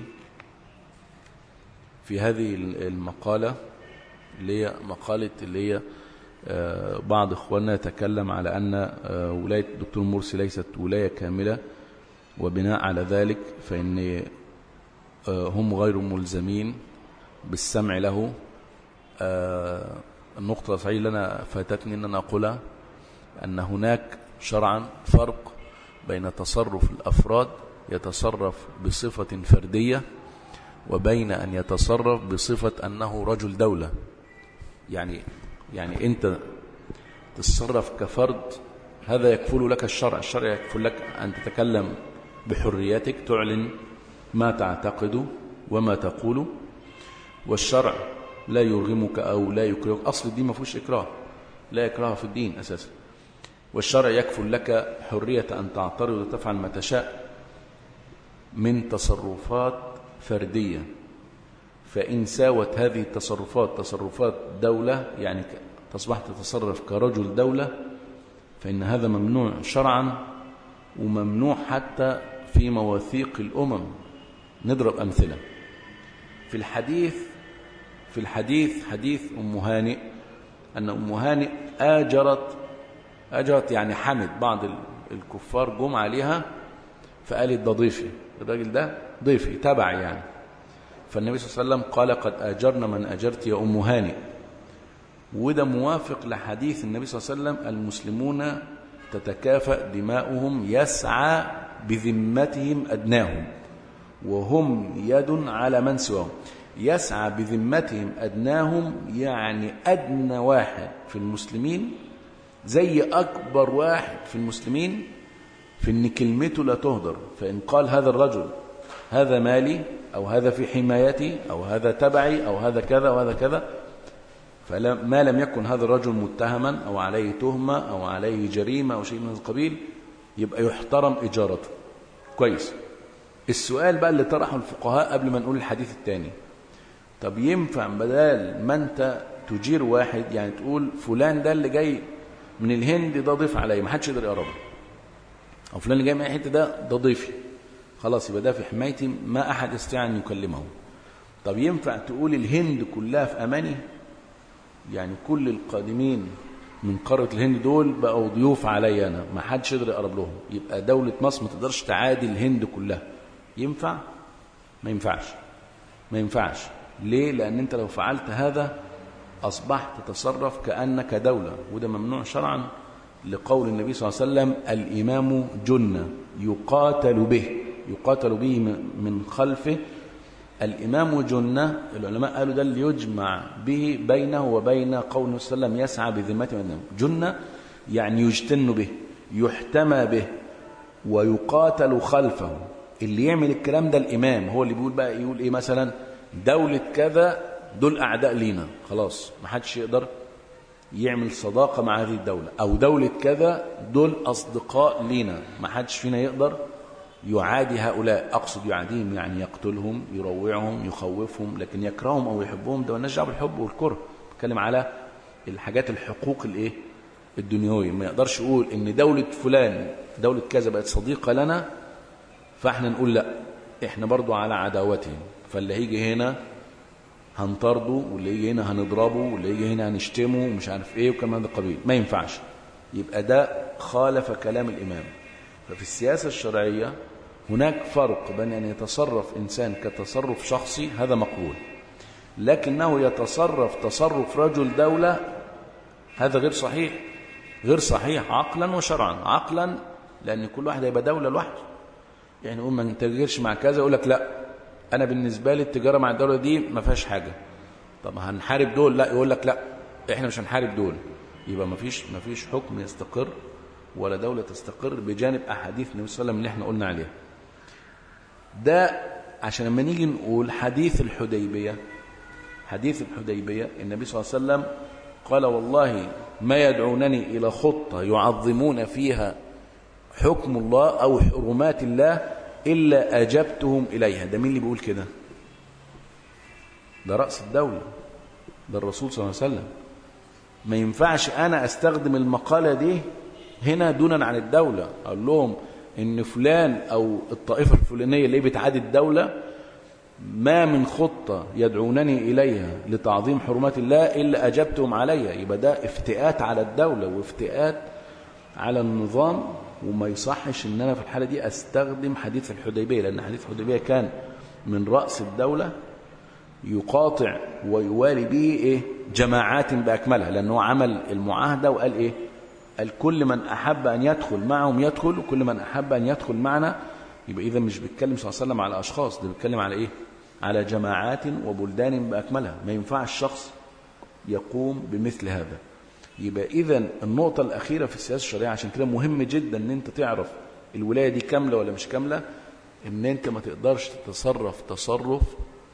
في هذه المقالة اللي هي مقالة اللي هي بعض إخواننا يتكلم على أن ولاية الدكتور مرسي ليست ولاية كاملة وبناء على ذلك فإن هم غير ملزمين بالسمع له النقطة صحيح اللي أنا فاتتني أن أنا أقولها أن هناك شرعا فرق بين تصرف الأفراد يتصرف بصفة فردية وبين أن يتصرف بصفة أنه رجل دولة يعني يعني أنت تتصرف كفرد هذا يكفل لك الشرع الشرع يكفل لك أن تتكلم بحريتك تعلن ما تعتقد وما تقول والشرع لا يرغمك أو لا يكرهك أصل الدين ما فيهوش إكراه لا إكراه في الدين أساسا والشرع يكفل لك حرية أن تعترض وتفعل ما تشاء من تصرفات فردية فإن ساوت هذه التصرفات تصرفات دولة يعني تصبح تتصرف كرجل دولة فإن هذا ممنوع شرعا وممنوع حتى في مواثيق الأمم نضرب أمثلة في الحديث في الحديث حديث أم هانئ أن أم هانئ آجرت آجرت يعني حمد بعض الكفار جم عليها فقالت ده ضيفي الراجل ده ضيفي تبع يعني فالنبي صلى الله عليه وسلم قال قد آجرنا من أجرت يا أم هانئ وده موافق لحديث النبي صلى الله عليه وسلم المسلمون تتكافأ دماؤهم يسعى بذمتهم أدناهم وهم يد على من سواهم يسعى بذمتهم أدناهم يعني أدنى واحد في المسلمين زي أكبر واحد في المسلمين في أن كلمته لا تهدر فإن قال هذا الرجل هذا مالي أو هذا في حمايتي أو هذا تبعي أو هذا كذا وهذا كذا فما لم يكن هذا الرجل متهما أو عليه تهمة أو عليه جريمة أو شيء من هذا القبيل يبقى يحترم إجارته كويس السؤال بقى اللي طرحه الفقهاء قبل ما نقول الحديث الثاني طب ينفع بدل ما انت تجير واحد يعني تقول فلان ده اللي جاي من الهند ده ضيف عليا ما حدش يقدر يقرب او فلان اللي جاي من الحته ده ده ضيفي خلاص يبقى ده في حمايتي ما احد يستطيع ان يكلمه طب ينفع تقول الهند كلها في اماني يعني كل القادمين من قارة الهند دول بقوا ضيوف عليا أنا ما حدش يقدر يقرب لهم يبقى دولة مصر ما تقدرش تعادي الهند كلها ينفع؟ ما ينفعش ما ينفعش ليه؟ لأن أنت لو فعلت هذا أصبحت تتصرف كأنك دولة وده ممنوع شرعا لقول النبي صلى الله عليه وسلم الإمام جنة يقاتل به يقاتل به من خلفه الإمام جنة العلماء قالوا ده اللي يجمع به بينه وبين قول النبي صلى الله عليه وسلم يسعى بذمته من جنة يعني يجتن به يحتمى به ويقاتل خلفه اللي يعمل الكلام ده الإمام هو اللي بيقول بقى يقول إيه مثلا دولة كذا دول أعداء لينا خلاص ما حدش يقدر يعمل صداقة مع هذه الدولة أو دولة كذا دول أصدقاء لينا ما حدش فينا يقدر يعادي هؤلاء أقصد يعاديهم يعني يقتلهم يروعهم يخوفهم لكن يكرههم أو يحبهم ده مالناش دعوه بالحب والكره بتكلم على الحاجات الحقوق الايه الدنيوية ما يقدرش يقول ان دولة فلان دولة كذا بقت صديقة لنا فاحنا نقول لا احنا برضو على عداوتهم فاللي هيجي هنا هنطرده واللي يجي هنا هنضربه واللي يجي هنا هنشتمه ومش عارف ايه وكلام هذا القبيل ما ينفعش يبقى ده خالف كلام الامام ففي السياسة الشرعية هناك فرق بين ان يتصرف انسان كتصرف شخصي هذا مقبول لكنه يتصرف تصرف رجل دولة هذا غير صحيح غير صحيح عقلا وشرعا عقلا لأن كل واحد هيبقى دولة لوحده يعني يقول ما نتاجرش مع كذا يقول لك لا أنا بالنسبة لي التجارة مع الدولة دي ما فيهاش حاجة طب هنحارب دول لا يقول لك لا احنا مش هنحارب دول يبقى ما فيش ما فيش حكم يستقر ولا دولة تستقر بجانب أحاديث النبي صلى الله عليه وسلم اللي احنا قلنا عليها ده عشان لما نيجي نقول حديث الحديبية حديث الحديبية النبي صلى الله عليه وسلم قال والله ما يدعونني إلى خطة يعظمون فيها حكم الله أو حرمات الله إلا أجبتهم إليها ده مين اللي بيقول كده ده رأس الدولة ده الرسول صلى الله عليه وسلم ما ينفعش أنا أستخدم المقالة دي هنا دونا عن الدولة أقول لهم إن فلان أو الطائفة الفلانية اللي بتعادي الدولة ما من خطة يدعونني إليها لتعظيم حرمات الله إلا أجبتهم عليها يبقى ده افتئات على الدولة وافتئات على النظام وما يصحش ان انا في الحالة دي استخدم حديث الحديبية لان حديث الحديبية كان من رأس الدولة يقاطع ويوالي به ايه جماعات بأكملها لأنه عمل المعاهدة وقال ايه قال كل من أحب أن يدخل معهم يدخل وكل من أحب أن يدخل معنا يبقى إذا مش بيتكلم صلى الله عليه وسلم على أشخاص ده بيتكلم على إيه على جماعات وبلدان بأكملها ما ينفع الشخص يقوم بمثل هذا يبقى إذا النقطة الأخيرة في السياسة الشرعية عشان كده مهم جدا أن أنت تعرف الولاية دي كاملة ولا مش كاملة أن أنت ما تقدرش تتصرف تصرف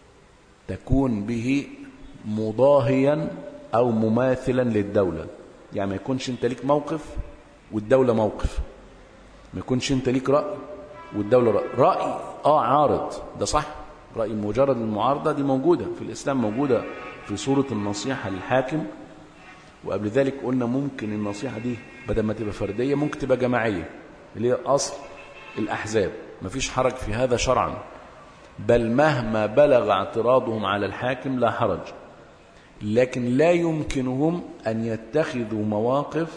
تكون به مضاهيا أو مماثلا للدولة يعني ما يكونش أنت ليك موقف والدولة موقف ما يكونش أنت ليك رأي والدولة رأي رأي آه عارض ده صح رأي مجرد المعارضة دي موجودة في الإسلام موجودة في صورة النصيحة للحاكم وقبل ذلك قلنا ممكن النصيحة دي بدل ما تبقى فردية ممكن تبقى جماعية اللي هي أصل الأحزاب مفيش حرج في هذا شرعا بل مهما بلغ اعتراضهم على الحاكم لا حرج لكن لا يمكنهم أن يتخذوا مواقف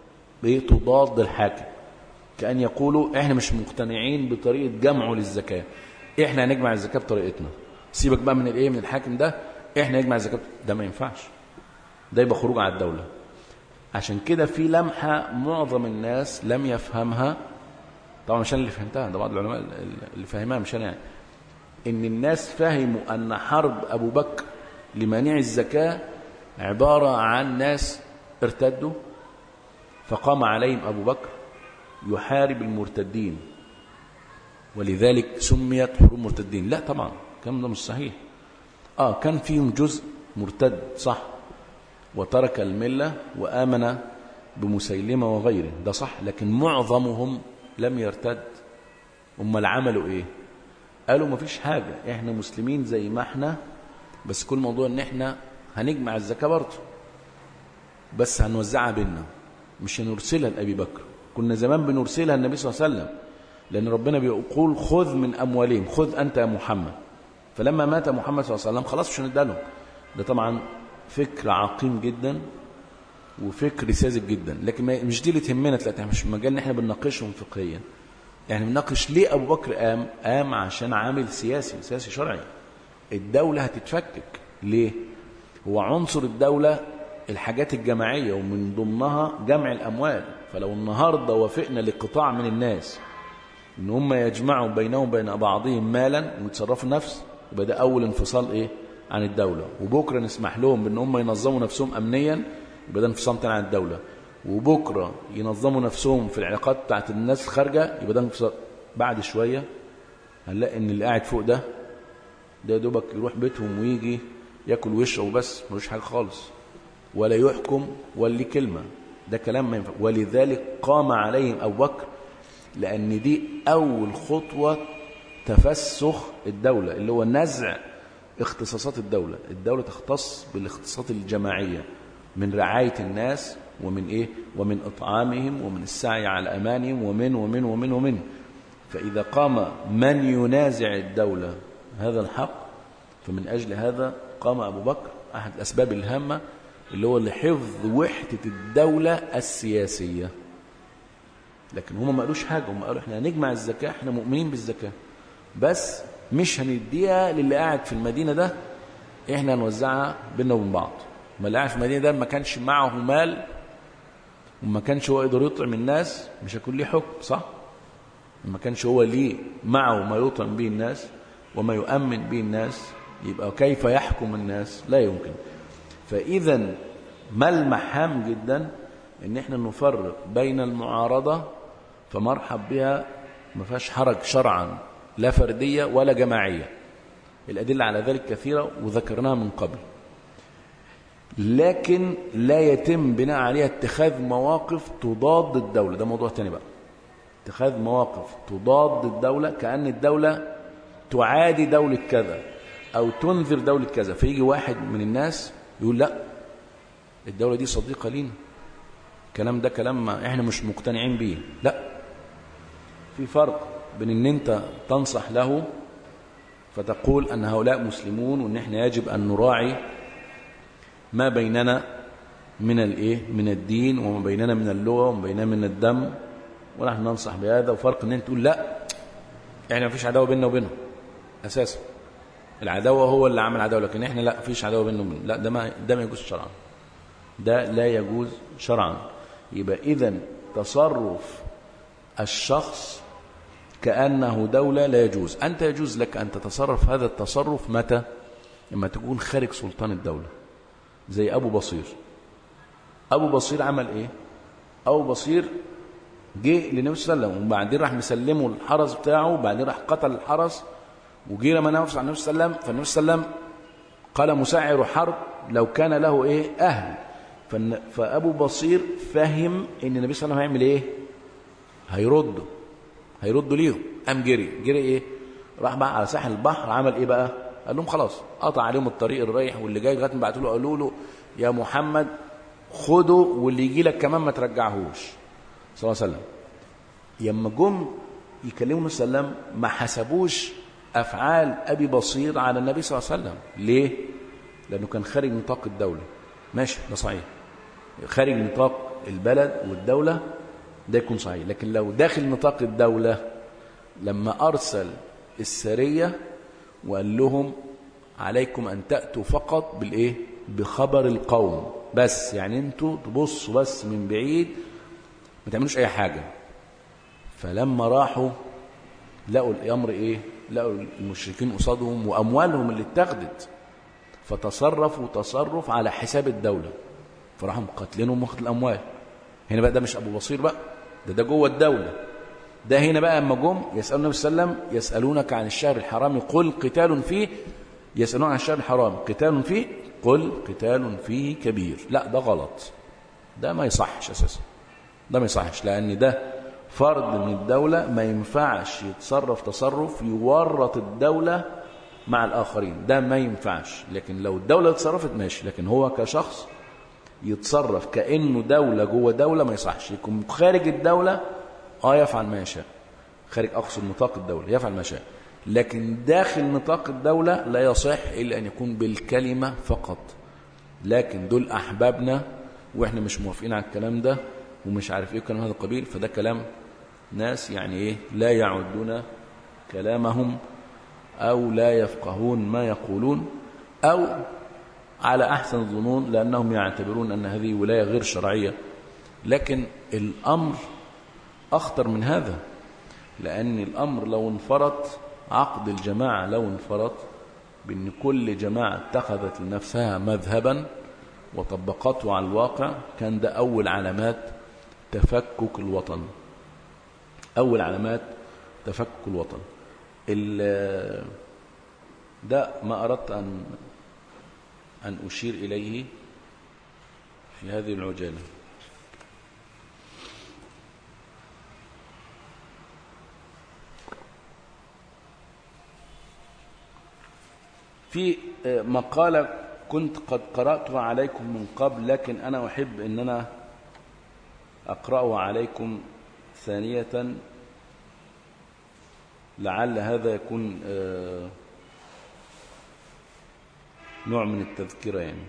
تضاد الحاكم كأن يقولوا احنا مش مقتنعين بطريقة جمعه للزكاة احنا هنجمع الزكاة بطريقتنا سيبك بقى من الايه من الحاكم ده احنا نجمع الزكاة ده ما ينفعش ده يبقى خروج على الدولة عشان كده في لمحة معظم الناس لم يفهمها طبعا مش انا اللي فهمتها ده بعض العلماء اللي فاهمها مش انا يعني ان الناس فهموا ان حرب ابو بكر لمانع الزكاة عبارة عن ناس ارتدوا فقام عليهم ابو بكر يحارب المرتدين ولذلك سميت حروب مرتدين لا طبعا الكلام ده مش صحيح اه كان فيهم جزء مرتد صح وترك الملة وآمن بمسيلمة وغيره ده صح لكن معظمهم لم يرتد هم عملوا ايه قالوا ما فيش حاجة احنا مسلمين زي ما احنا بس كل موضوع ان احنا هنجمع الزكاة برضه بس هنوزعها بينا مش هنرسلها لأبي بكر كنا زمان بنرسلها النبي صلى الله عليه وسلم لأن ربنا بيقول خذ من أموالهم خذ أنت يا محمد فلما مات محمد صلى الله عليه وسلم خلاص مش هنداله ده طبعا فكر عقيم جدا وفكر ساذج جدا لكن مش دي اللي تهمنا تلاقي مش مجال ان احنا بنناقشهم فقهيا يعني بنناقش ليه ابو بكر قام قام عشان عامل سياسي سياسي شرعي الدولة هتتفكك ليه هو عنصر الدولة الحاجات الجماعية ومن ضمنها جمع الأموال فلو النهاردة وافقنا لقطاع من الناس ان هم يجمعوا بينهم بين بعضهم مالا ويتصرفوا نفس يبقى ده أول انفصال إيه عن الدولة وبكرة نسمح لهم بأن هم ينظموا نفسهم أمنيا يبقى ده انفصام تاني عن الدولة وبكرة ينظموا نفسهم في العلاقات بتاعت الناس الخارجة يبقى ده انفصال بعد شوية هنلاقي ان اللي قاعد فوق ده ده دوبك يروح بيتهم ويجي ياكل ويشرب وبس ملوش حاجة خالص ولا يحكم ولا ليه كلمة ده كلام ما ينفع ولذلك قام عليهم أبو بكر لأن دي أول خطوة تفسخ الدولة اللي هو نزع اختصاصات الدولة الدولة تختص بالاختصاصات الجماعية من رعاية الناس ومن إيه ومن إطعامهم ومن السعي على أمانهم ومن ومن ومن ومن فإذا قام من ينازع الدولة هذا الحق فمن أجل هذا قام أبو بكر أحد الأسباب الهامة اللي هو لحفظ وحدة الدولة السياسية لكن هم ما قالوش حاجة هم قالوا احنا هنجمع الزكاة احنا مؤمنين بالزكاة بس مش هنديها للي قاعد في المدينة ده احنا هنوزعها بيننا وبين بعض ما اللي قاعد في المدينة ده ما كانش معه مال وما كانش هو يقدر يطعم الناس مش هيكون ليه حكم صح ما كانش هو ليه معه ما يطعم به الناس وما يؤمن به الناس يبقى كيف يحكم الناس لا يمكن فإذا ملمح هام جدا ان احنا نفرق بين المعارضة فمرحب بها ما فيهاش حرج شرعا لا فردية ولا جماعية الأدلة على ذلك كثيرة وذكرناها من قبل لكن لا يتم بناء عليها اتخاذ مواقف تضاد الدولة ده موضوع تاني بقى اتخاذ مواقف تضاد الدولة كأن الدولة تعادي دولة كذا أو تنذر دولة كذا فيجي واحد من الناس يقول لا الدولة دي صديقة لينا الكلام ده كلام ما احنا مش مقتنعين بيه لا في فرق بين ان انت تنصح له فتقول ان هؤلاء مسلمون وان احنا يجب ان نراعي ما بيننا من الايه من الدين وما بيننا من اللغه وما بيننا من الدم ونحن ننصح بهذا وفرق ان انت تقول لا احنا مفيش عداوه بيننا وبينهم اساسا العداوه هو اللي عمل عداوه لكن احنا لا مفيش عداوه بيننا وبينهم لا ده ما ده ما يجوز شرعا ده لا يجوز شرعا يبقى اذا تصرف الشخص كأنه دولة لا يجوز أنت يجوز لك أن تتصرف هذا التصرف متى لما تكون خارج سلطان الدولة زي أبو بصير أبو بصير عمل إيه أبو بصير جه للنبي صلى الله عليه وسلم وبعدين راح مسلمه الحرس بتاعه وبعدين راح قتل الحرس وجه لما نفس على النبي صلى الله عليه وسلم فالنبي صلى الله عليه وسلم قال مسعر حرب لو كان له ايه اهل فابو بصير فهم ان النبي صلى الله عليه وسلم هيعمل ايه هيرده هيردوا ليهم قام جري جري ايه راح بقى على ساحل البحر عمل ايه بقى قال لهم خلاص قطع عليهم الطريق الرايح واللي جاي لغايه ما بعتوا له قالوا له يا محمد خده واللي يجي لك كمان ما ترجعهوش صلى الله عليه وسلم يما جم يكلموا النبي صلى الله عليه وسلم ما حسبوش افعال ابي بصير على النبي صلى الله عليه وسلم ليه لانه كان خارج نطاق الدوله ماشي ده صحيح خارج نطاق البلد والدوله ده يكون صحيح لكن لو داخل نطاق الدولة لما أرسل السرية وقال لهم عليكم أن تأتوا فقط بالإيه بخبر القوم بس يعني انتوا تبصوا بس من بعيد ما تعملوش أي حاجة فلما راحوا لقوا الأمر إيه لقوا المشركين قصادهم وأموالهم اللي اتخذت فتصرفوا تصرف على حساب الدولة فراحوا قاتلينهم واخد الأموال هنا بقى ده مش أبو بصير بقى ده ده جوه الدولة ده هنا بقى اما جم يسألون النبي صلى الله عليه وسلم يسألونك عن الشهر الحرام قل قتال فيه يسألون عن الشهر الحرام قتال فيه قل قتال فيه كبير لا ده غلط ده ما يصحش أساسا ده ما يصحش لأن ده فرد من الدولة ما ينفعش يتصرف تصرف يورط الدولة مع الآخرين ده ما ينفعش لكن لو الدولة اتصرفت ماشي لكن هو كشخص يتصرف كأنه دولة جوه دولة ما يصحش يكون خارج الدولة اه يفعل ما يشاء خارج أقصد نطاق الدولة يفعل ما يشاء لكن داخل نطاق الدولة لا يصح إلا أن يكون بالكلمة فقط لكن دول أحبابنا وإحنا مش موافقين على الكلام ده ومش عارف إيه كلام هذا القبيل فده كلام ناس يعني إيه لا يعدون كلامهم أو لا يفقهون ما يقولون أو على أحسن الظنون لأنهم يعتبرون أن هذه ولاية غير شرعية لكن الأمر أخطر من هذا لأن الأمر لو انفرط عقد الجماعة لو انفرط بأن كل جماعة اتخذت لنفسها مذهبا وطبقته على الواقع كان ده أول علامات تفكك الوطن أول علامات تفكك الوطن ده ما أردت أن أن أشير إليه في هذه العجالة في مقالة كنت قد قرأتها عليكم من قبل لكن أنا أحب أن أنا أقرأها عليكم ثانية لعل هذا يكون نوع من التذكرة يعني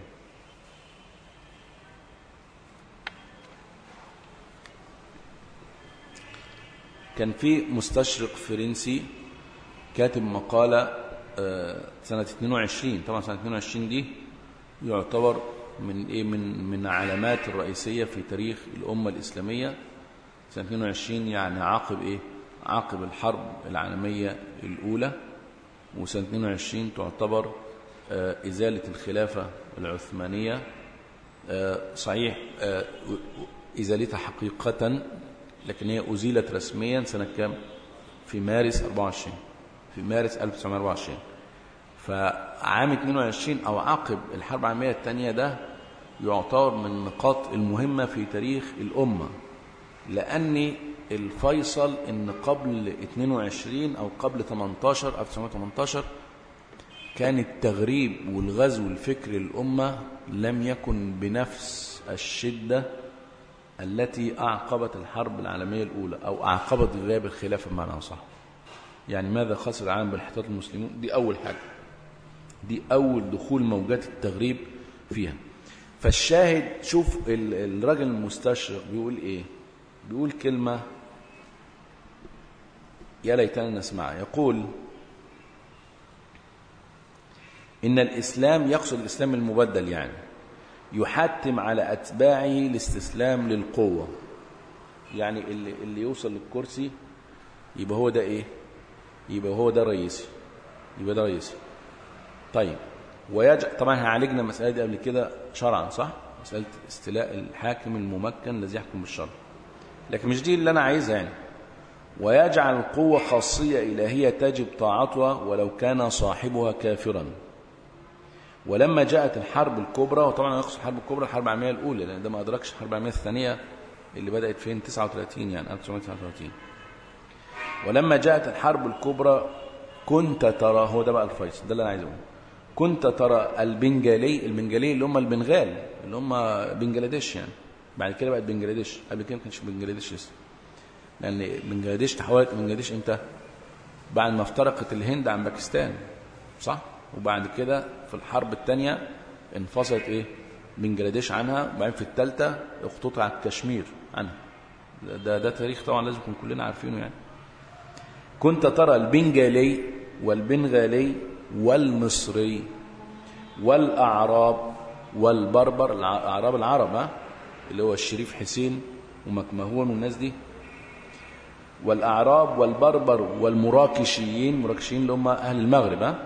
كان في مستشرق فرنسي كاتب مقالة سنة 22 طبعا سنة 22 دي يعتبر من ايه من من علامات الرئيسية في تاريخ الأمة الإسلامية سنة 22 يعني عقب ايه عقب الحرب العالمية الأولى وسنة 22 تعتبر إزالة الخلافة العثمانية صحيح إزالتها حقيقة لكن هي أزيلت رسميا سنة كام في مارس 24 في مارس 1924 فعام 22 أو عقب الحرب العالمية الثانية ده يعتبر من النقاط المهمة في تاريخ الأمة لأن الفيصل ان قبل 22 او قبل 18 1918 كان التغريب والغزو الفكري للأمة لم يكن بنفس الشدة التي أعقبت الحرب العالمية الأولى أو أعقبت غياب الخلافة بمعنى صح يعني ماذا خسر العالم بالاحتياط المسلمون دي أول حاجة دي أول دخول موجات التغريب فيها فالشاهد شوف الراجل المستشرق بيقول إيه بيقول كلمة يا ليتنا نسمعها يقول إن الإسلام يقصد الإسلام المبدل يعني يحتم على أتباعه الاستسلام للقوة يعني اللي, اللي يوصل للكرسي يبقى هو ده إيه يبقى هو ده رئيسي يبقى ده رئيسي طيب ويجعل طبعا احنا عالجنا المسألة دي قبل كده شرعا صح مسألة استيلاء الحاكم الممكن الذي يحكم بالشرع لكن مش دي اللي أنا عايزها يعني ويجعل القوة خاصية إلهية تجب طاعتها ولو كان صاحبها كافرا ولما جاءت الحرب الكبرى وطبعا يقصد الحرب الكبرى الحرب العالمية الأولى لأن ده ما أدركش الحرب العالمية الثانية اللي بدأت فين 39 يعني 1939 ولما جاءت الحرب الكبرى كنت ترى هو ده بقى الفيصل ده اللي أنا عايز أقوله كنت ترى البنجالي البنجالي اللي هم البنغال اللي هم بنجلاديش يعني بعد كده بقت بنجلاديش قبل كده ما كانش بنجلاديش لسه لأن بنجلاديش تحولت بنجلاديش إمتى؟ بعد ما افترقت الهند عن باكستان صح؟ وبعد كده في الحرب الثانية انفصلت إيه؟ بنجلاديش عنها وبعدين في الثالثة اقتطعت كشمير عنها ده, ده تاريخ طبعا لازم نكون كلنا عارفينه يعني كنت ترى البنجالي والبنغالي والمصري والأعراب والبربر الأعراب العرب ها؟ اللي هو الشريف حسين ومكمهون والناس دي والأعراب والبربر والمراكشيين مراكشيين اللي هم أهل المغرب ها؟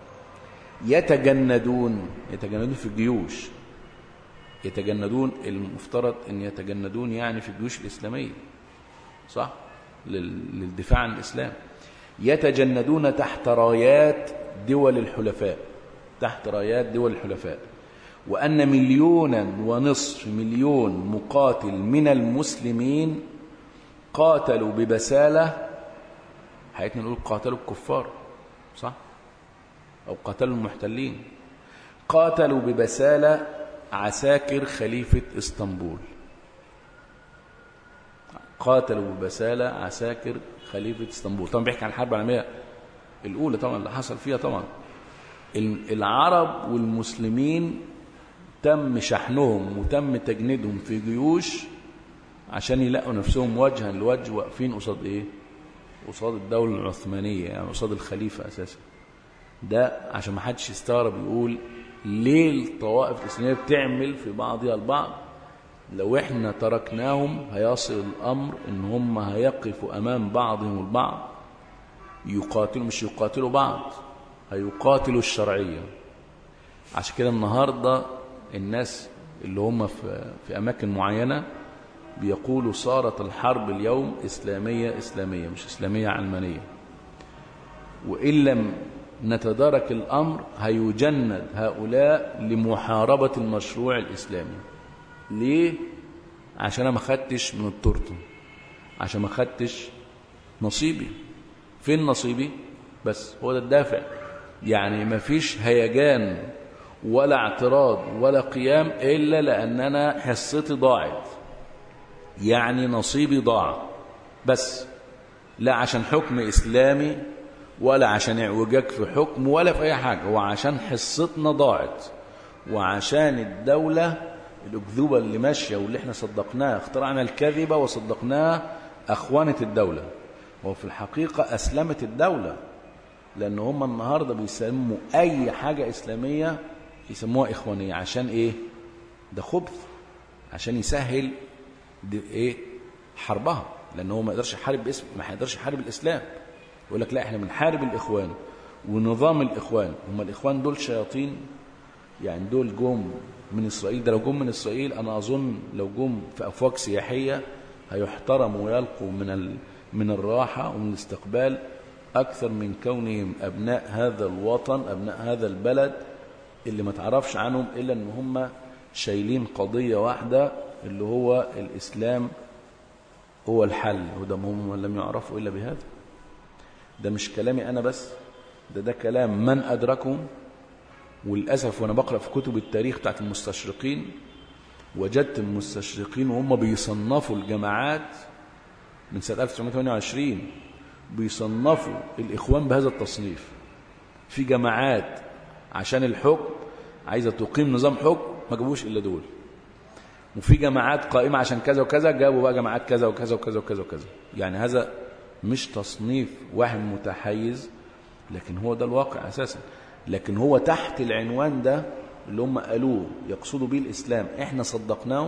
يتجندون يتجندون في الجيوش يتجندون المفترض أن يتجندون يعني في الجيوش الإسلامية صح للدفاع عن الإسلام يتجندون تحت رايات دول الحلفاء تحت رايات دول الحلفاء وأن مليونا ونصف مليون مقاتل من المسلمين قاتلوا ببسالة حياتنا نقول قاتلوا الكفار صح أو قاتلوا المحتلين قاتلوا ببسالة عساكر خليفة اسطنبول قاتلوا ببسالة عساكر خليفة اسطنبول طبعا بيحكي عن الحرب العالمية الأولى طبعا اللي حصل فيها طبعا العرب والمسلمين تم شحنهم وتم تجنيدهم في جيوش عشان يلاقوا نفسهم وجها لوجه واقفين قصاد ايه قصاد الدولة العثمانية يعني قصاد الخليفة أساسا ده عشان ما حدش يستغرب يقول ليه الطوائف الإسلامية بتعمل في بعضها البعض لو احنا تركناهم هيصل الأمر ان هم هيقفوا أمام بعضهم البعض يقاتلوا مش يقاتلوا بعض هيقاتلوا الشرعية عشان كده النهاردة الناس اللي هم في, في أماكن معينة بيقولوا صارت الحرب اليوم إسلامية إسلامية مش إسلامية علمانية وإن لم نتدارك الأمر هيجند هؤلاء لمحاربة المشروع الإسلامي ليه عشان انا ما خدتش من التورته عشان ما خدتش نصيبي فين نصيبي بس هو ده الدافع يعني ما فيش هيجان ولا اعتراض ولا قيام الا لان انا حصتي ضاعت يعني نصيبي ضاع بس لا عشان حكم اسلامي ولا عشان اعوجاج في حكم ولا في اي حاجه هو عشان حصتنا ضاعت وعشان الدوله الاكذوبه اللي ماشيه واللي احنا صدقناها اخترعنا الكذبه وصدقناها اخوانه الدوله وفي الحقيقه اسلمت الدوله لان هم النهارده بيسموا اي حاجه اسلاميه يسموها اخوانيه عشان ايه ده خبث عشان يسهل دي ايه حربها لان هو ما يقدرش يحارب باسم ما يقدرش يحارب الاسلام يقول لك لا احنا بنحارب الاخوان ونظام الاخوان هم الاخوان دول شياطين يعني دول جم من اسرائيل ده لو جم من اسرائيل انا اظن لو جم في افواج سياحيه هيحترموا ويلقوا من ال... من الراحه ومن الاستقبال اكثر من كونهم ابناء هذا الوطن ابناء هذا البلد اللي ما تعرفش عنهم الا ان هم شايلين قضيه واحده اللي هو الاسلام هو الحل وده هم لم يعرفوا الا بهذا ده مش كلامي انا بس ده ده كلام من ادركهم وللاسف وانا بقرا في كتب التاريخ بتاعت المستشرقين وجدت المستشرقين وهم بيصنفوا الجماعات من سنه 1928 بيصنفوا الاخوان بهذا التصنيف في جماعات عشان الحكم عايزه تقيم نظام حكم ما جابوش الا دول وفي جماعات قائمه عشان كذا وكذا جابوا بقى جماعات كذا وكذا وكذا وكذا وكذا يعني هذا مش تصنيف واحد متحيز لكن هو ده الواقع اساسا لكن هو تحت العنوان ده اللي هم قالوه يقصدوا بيه الاسلام احنا صدقناه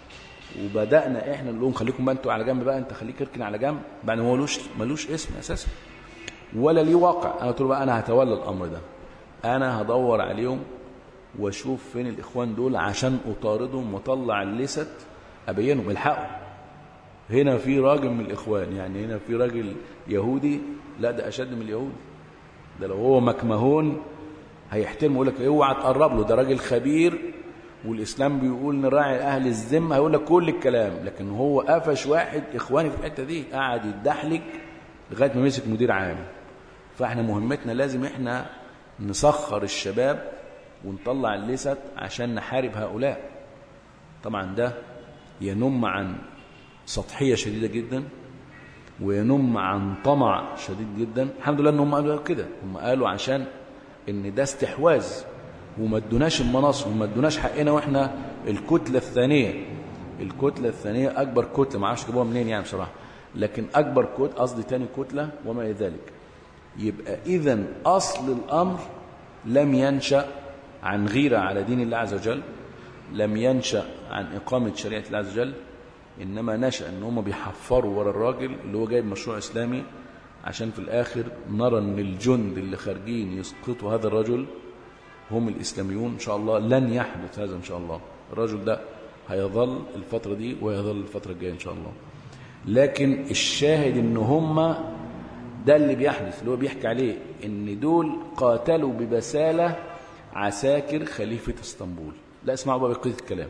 وبدانا احنا نقول لهم خليكم بقى انتوا على جنب بقى انت خليك اركن على جنب بعد ما هو ملوش ملوش اسم اساسا ولا ليه واقع انا قلت له بقى انا هتولى الامر ده انا هدور عليهم واشوف فين الاخوان دول عشان اطاردهم واطلع الليست ابينهم الحقوا هنا في راجل من الاخوان يعني هنا في راجل يهودي لا ده اشد من اليهودي ده لو هو مكمهون هيحترمه يقول لك اوعى تقرب له ده راجل خبير والاسلام بيقول نراعي اهل الذمه هيقول لك كل الكلام لكن هو قفش واحد اخواني في الحته دي قعد يتدحلج لغايه ما مسك مدير عام فاحنا مهمتنا لازم احنا نسخر الشباب ونطلع الليست عشان نحارب هؤلاء طبعا ده ينم عن سطحيه شديده جدا وينم عن طمع شديد جدا الحمد لله ان هم قالوا كده هم قالوا عشان ان ده استحواذ وما ادوناش المناصب وما ادوناش حقنا واحنا الكتله الثانيه الكتله الثانيه اكبر كتله ما اعرفش جابوها منين يعني بصراحه لكن اكبر كتله قصدي ثاني كتله وما الى ذلك يبقى اذا اصل الامر لم ينشا عن غيره على دين الله عز وجل لم ينشا عن اقامه شريعه الله عز وجل انما نشا ان هم بيحفروا ورا الراجل اللي هو جايب مشروع اسلامي عشان في الاخر نرى ان الجند اللي خارجين يسقطوا هذا الرجل هم الاسلاميون ان شاء الله لن يحدث هذا ان شاء الله الرجل ده هيظل الفتره دي ويظل الفتره الجايه ان شاء الله لكن الشاهد ان هم ده اللي بيحدث اللي هو بيحكي عليه ان دول قاتلوا ببساله عساكر خليفه اسطنبول لا اسمعوا بقى بقيه الكلام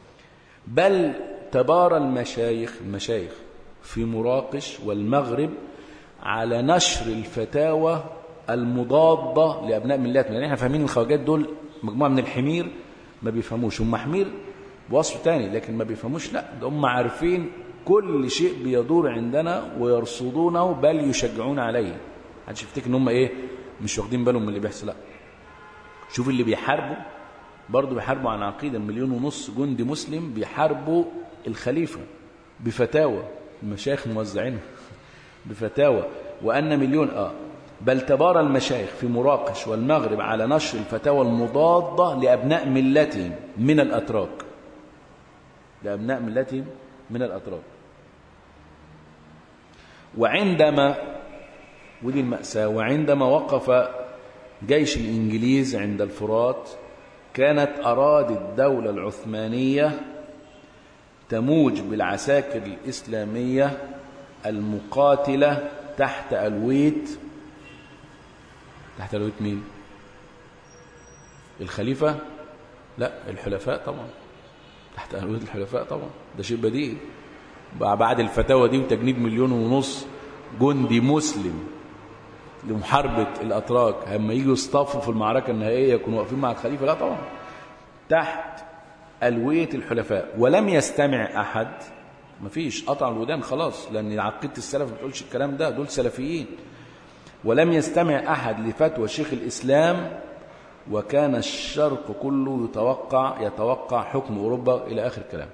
بل تبارى المشايخ المشايخ في مراقش والمغرب على نشر الفتاوى المضادة لأبناء ملاتنا يعني احنا فاهمين الخواجات دول مجموعة من الحمير ما بيفهموش هم حمير بوصف تاني لكن ما بيفهموش لا ده هم عارفين كل شيء بيدور عندنا ويرصدونه بل يشجعون عليه محدش يفتكر ان هم ايه مش واخدين بالهم من اللي بيحصل لا شوف اللي بيحاربوا برضه بيحاربوا عن عقيدة مليون ونص جندي مسلم بيحاربوا الخليفة بفتاوى المشايخ موزعينها بفتاوى وأن مليون آه بل تبارى المشايخ في مراقش والمغرب على نشر الفتاوى المضادة لأبناء ملتهم من الأتراك لأبناء ملتهم من الأتراك وعندما ودي المأساة وعندما وقف جيش الإنجليز عند الفرات كانت أراد الدولة العثمانية تموج بالعساكر الإسلامية المقاتلة تحت ألويت تحت ألويت مين؟ الخليفة؟ لا الحلفاء طبعا تحت ألوية الحلفاء طبعا ده شيء بديهي بعد الفتاوى دي وتجنيد مليون ونص جندي مسلم لمحاربة الأتراك لما يجوا يصطفوا في المعركة النهائية يكونوا واقفين مع الخليفة لا طبعا تحت ألوية الحلفاء ولم يستمع أحد مفيش قطع الودان خلاص لأن عقيدة السلف ما بتقولش الكلام ده دول سلفيين ولم يستمع أحد لفتوى شيخ الإسلام وكان الشرق كله يتوقع يتوقع حكم أوروبا إلى آخر الكلام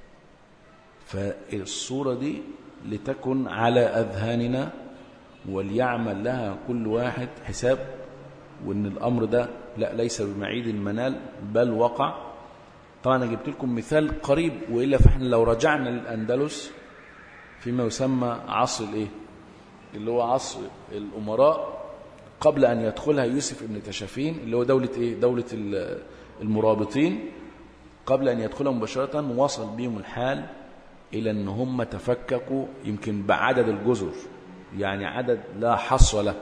فالصورة دي لتكن على أذهاننا وليعمل لها كل واحد حساب وان الامر ده لا ليس بمعيد المنال بل وقع طبعا انا جبت لكم مثال قريب والا فاحنا لو رجعنا للاندلس فيما يسمى عصر الايه اللي هو عصر الامراء قبل ان يدخلها يوسف ابن تشافين اللي هو دوله ايه دوله المرابطين قبل ان يدخلها مباشره وصل بهم الحال الى ان هم تفككوا يمكن بعدد الجزر يعني عدد لا حصر له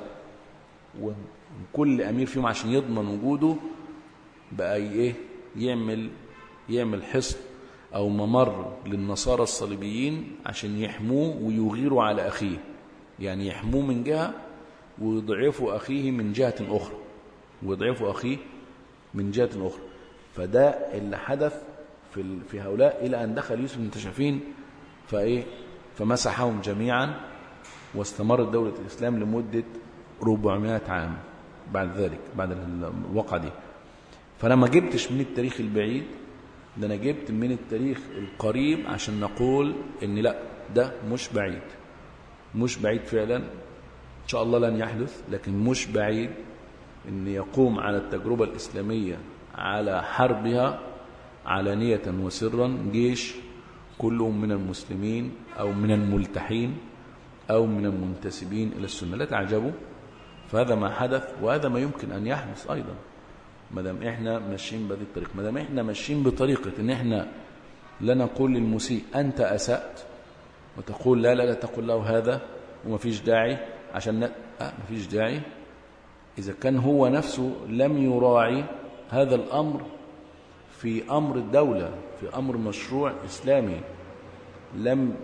وكل امير فيهم عشان يضمن وجوده بقى ايه يعمل يعمل حصن او ممر للنصارى الصليبيين عشان يحموه ويغيروا على اخيه يعني يحموه من جهه ويضعفوا اخيه من جهه اخرى ويضعفوا اخيه من جهه اخرى فده اللي حدث في في هؤلاء الى ان دخل يوسف بن تشافين فايه فمسحهم جميعا واستمرت دولة الإسلام لمدة 400 عام بعد ذلك بعد الوقعة دي فأنا ما جبتش من التاريخ البعيد ده أنا جبت من التاريخ القريب عشان نقول إن لا ده مش بعيد مش بعيد فعلا إن شاء الله لن يحدث لكن مش بعيد إن يقوم على التجربة الإسلامية على حربها علانية وسرا جيش كلهم من المسلمين أو من الملتحين أو من المنتسبين إلى السنة لا تعجبوا فهذا ما حدث وهذا ما يمكن أن يحدث أيضا ما دام إحنا ماشيين بهذه الطريقة ما دام إحنا ماشيين بطريقة إن إحنا لا نقول للمسيء أنت أسأت وتقول لا لا لا تقول له هذا وما فيش داعي عشان ن... أه ما فيش داعي إذا كان هو نفسه لم يراعي هذا الأمر في أمر الدولة في أمر مشروع إسلامي لم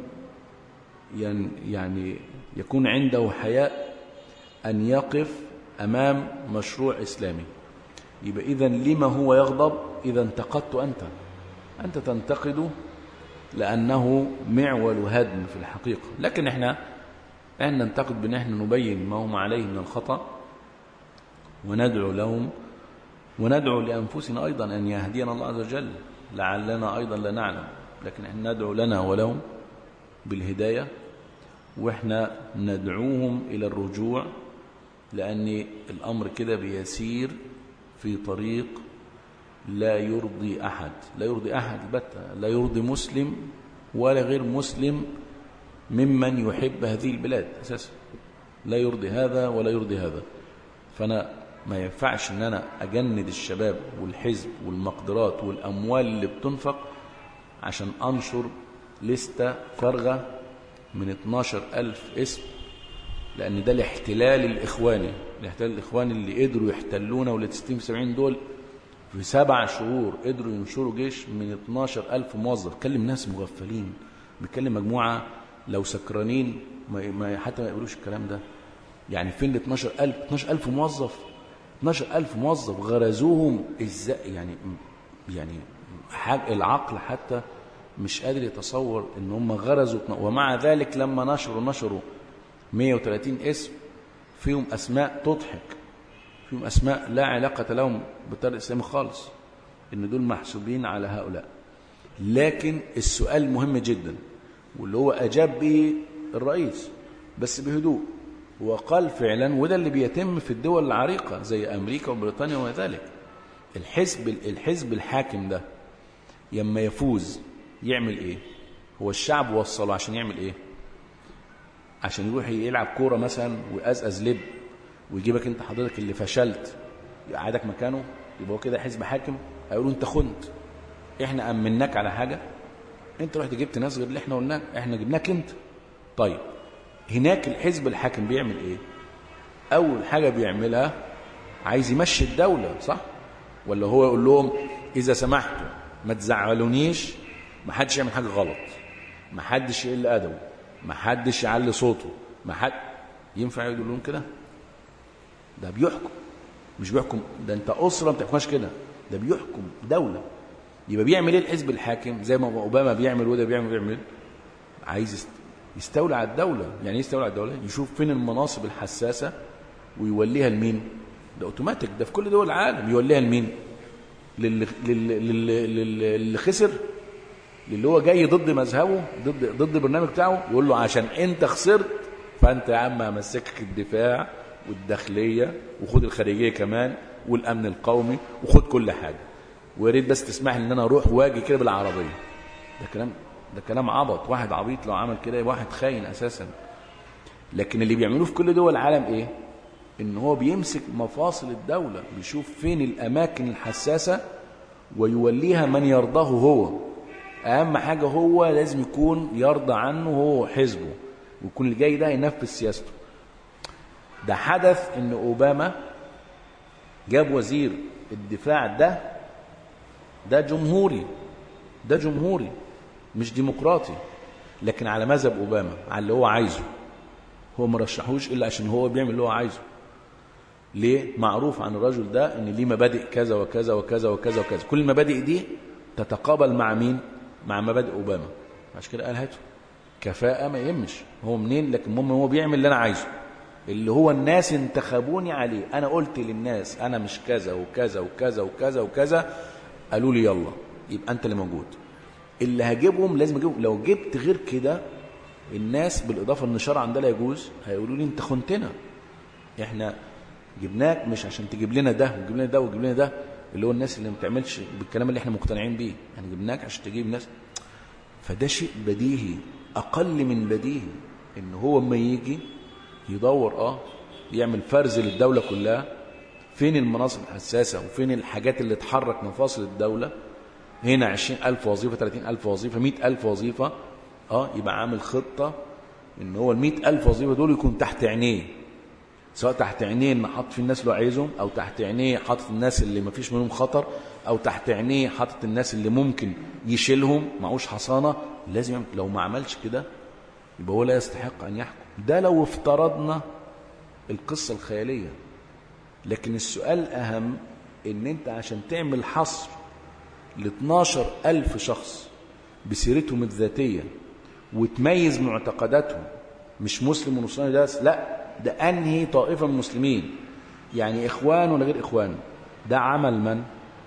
يعني يكون عنده حياء أن يقف أمام مشروع إسلامي يبقى إذا لما هو يغضب إذا انتقدت أنت أنت تنتقده لأنه معول هدم في الحقيقة لكن إحنا إحنا ننتقد بأن إحنا نبين ما هم عليه من الخطأ وندعو لهم وندعو لأنفسنا أيضا أن يهدينا الله عز وجل لعلنا أيضا لا نعلم لكن إحنا ندعو لنا ولهم بالهداية وإحنا ندعوهم إلى الرجوع لأن الأمر كده بيسير في طريق لا يرضي أحد لا يرضي أحد البتة لا يرضي مسلم ولا غير مسلم ممن يحب هذه البلاد أساسا لا يرضي هذا ولا يرضي هذا فأنا ما ينفعش ان انا اجند الشباب والحزب والمقدرات والاموال اللي بتنفق عشان انشر لستة فارغة من 12 ألف اسم لأن ده الاحتلال الإخواني الاحتلال الإخواني اللي قدروا يحتلونا وال 60 70 دول في سبع شهور قدروا ينشروا جيش من 12 ألف موظف كلم ناس مغفلين بيتكلم مجموعة لو سكرانين ما حتى ما يقولوش الكلام ده يعني فين ال 12 ألف 12 ألف موظف 12 ألف موظف غرزوهم ازاي يعني يعني العقل حتى مش قادر يتصور ان هم غرزوا ومع ذلك لما نشروا نشروا 130 اسم فيهم اسماء تضحك فيهم اسماء لا علاقه لهم بالتاريخ الاسلامي خالص ان دول محسوبين على هؤلاء لكن السؤال مهم جدا واللي هو اجاب به الرئيس بس بهدوء وقال فعلا وده اللي بيتم في الدول العريقه زي امريكا وبريطانيا وما ذلك الحزب الحزب الحاكم ده لما يفوز يعمل ايه هو الشعب وصله عشان يعمل ايه عشان يروح يلعب كوره مثلا ويقزقز لب ويجيبك انت حضرتك اللي فشلت يقعدك مكانه يبقى هو كده حزب حاكم هيقولوا انت خنت احنا امناك على حاجه انت رحت جبت ناس غير اللي احنا قلناك احنا جبناك انت طيب هناك الحزب الحاكم بيعمل ايه اول حاجه بيعملها عايز يمشي الدوله صح ولا هو يقول لهم اذا سمحتوا ما تزعلونيش ما حدش يعمل حاجه غلط ما حدش يقل ادبه ما حدش يعلي صوته ما حد ينفع يقول لهم كده ده بيحكم مش بيحكم ده انت اسره ما بتحكمهاش كده ده بيحكم دوله يبقى بيعمل ايه الحزب الحاكم زي ما اوباما بيعمل وده بيعمل بيعمل عايز يست- يستولي على الدوله يعني ايه يستولي على الدوله يشوف فين المناصب الحساسه ويوليها لمين ده اوتوماتيك ده في كل دول العالم يوليها لمين للي, للي, للي, للي, اللي خسر للي هو جاي ضد مذهبه ضد ضد البرنامج بتاعه يقول له عشان انت خسرت فانت يا عم همسكك الدفاع والداخليه وخد الخارجيه كمان والامن القومي وخد كل حاجه ويا ريت بس تسمح لي ان انا اروح واجي كده بالعربيه ده كلام ده كلام عبط واحد عبيط لو عمل كده يبقى واحد خاين اساسا لكن اللي بيعملوه في كل دول العالم ايه ان هو بيمسك مفاصل الدوله بيشوف فين الاماكن الحساسه ويوليها من يرضاه هو اهم حاجه هو لازم يكون يرضى عنه هو وحزبه ويكون اللي جاي ده ينفذ سياسته ده حدث ان اوباما جاب وزير الدفاع ده ده جمهوري ده جمهوري مش ديمقراطي لكن على مذهب اوباما على اللي هو عايزه هو ما رشحوش الا عشان هو بيعمل اللي هو عايزه ليه معروف عن الرجل ده ان ليه مبادئ كذا وكذا وكذا وكذا وكذا كل المبادئ دي تتقابل مع مين مع مبادئ اوباما عشان كده قال هاته كفاءه ما يهمش هو منين لكن المهم هو بيعمل اللي انا عايزه اللي هو الناس انتخبوني عليه انا قلت للناس انا مش كذا وكذا وكذا وكذا وكذا قالوا لي يلا يبقى انت اللي موجود اللي هجيبهم لازم اجيبهم لو جبت غير كده الناس بالاضافه ان شرعا ده لا يجوز هيقولوا لي انت خنتنا احنا جبناك مش عشان تجيب لنا ده وتجيب لنا ده وتجيب لنا ده اللي هو الناس اللي ما بتعملش بالكلام اللي احنا مقتنعين بيه يعني جبناك عشان تجيب ناس فده شيء بديهي اقل من بديهي ان هو اما يجي يدور اه يعمل فرز للدوله كلها فين المناصب الحساسه وفين الحاجات اللي تحرك مفاصل الدوله هنا عشرين ألف وظيفة ثلاثين ألف وظيفة مئة ألف وظيفة اه يبقى عامل خطة ان هو المئة ألف وظيفة دول يكون تحت عينيه سواء تحت عينيه ان حاطط في الناس اللي هو عايزهم او تحت عينيه حاطط الناس اللي ما فيش منهم خطر او تحت عينيه حاطط الناس اللي ممكن يشيلهم معوش حصانة لازم يعمل لو ما عملش كده يبقى هو لا يستحق ان يحكم ده لو افترضنا القصة الخيالية لكن السؤال أهم ان انت عشان تعمل حصر ل 12 ألف شخص بسيرتهم الذاتية وتميز معتقداتهم مش مسلم ونصراني بس لا ده أنهي طائفة من المسلمين يعني إخوان ولا غير إخوان ده عمل من؟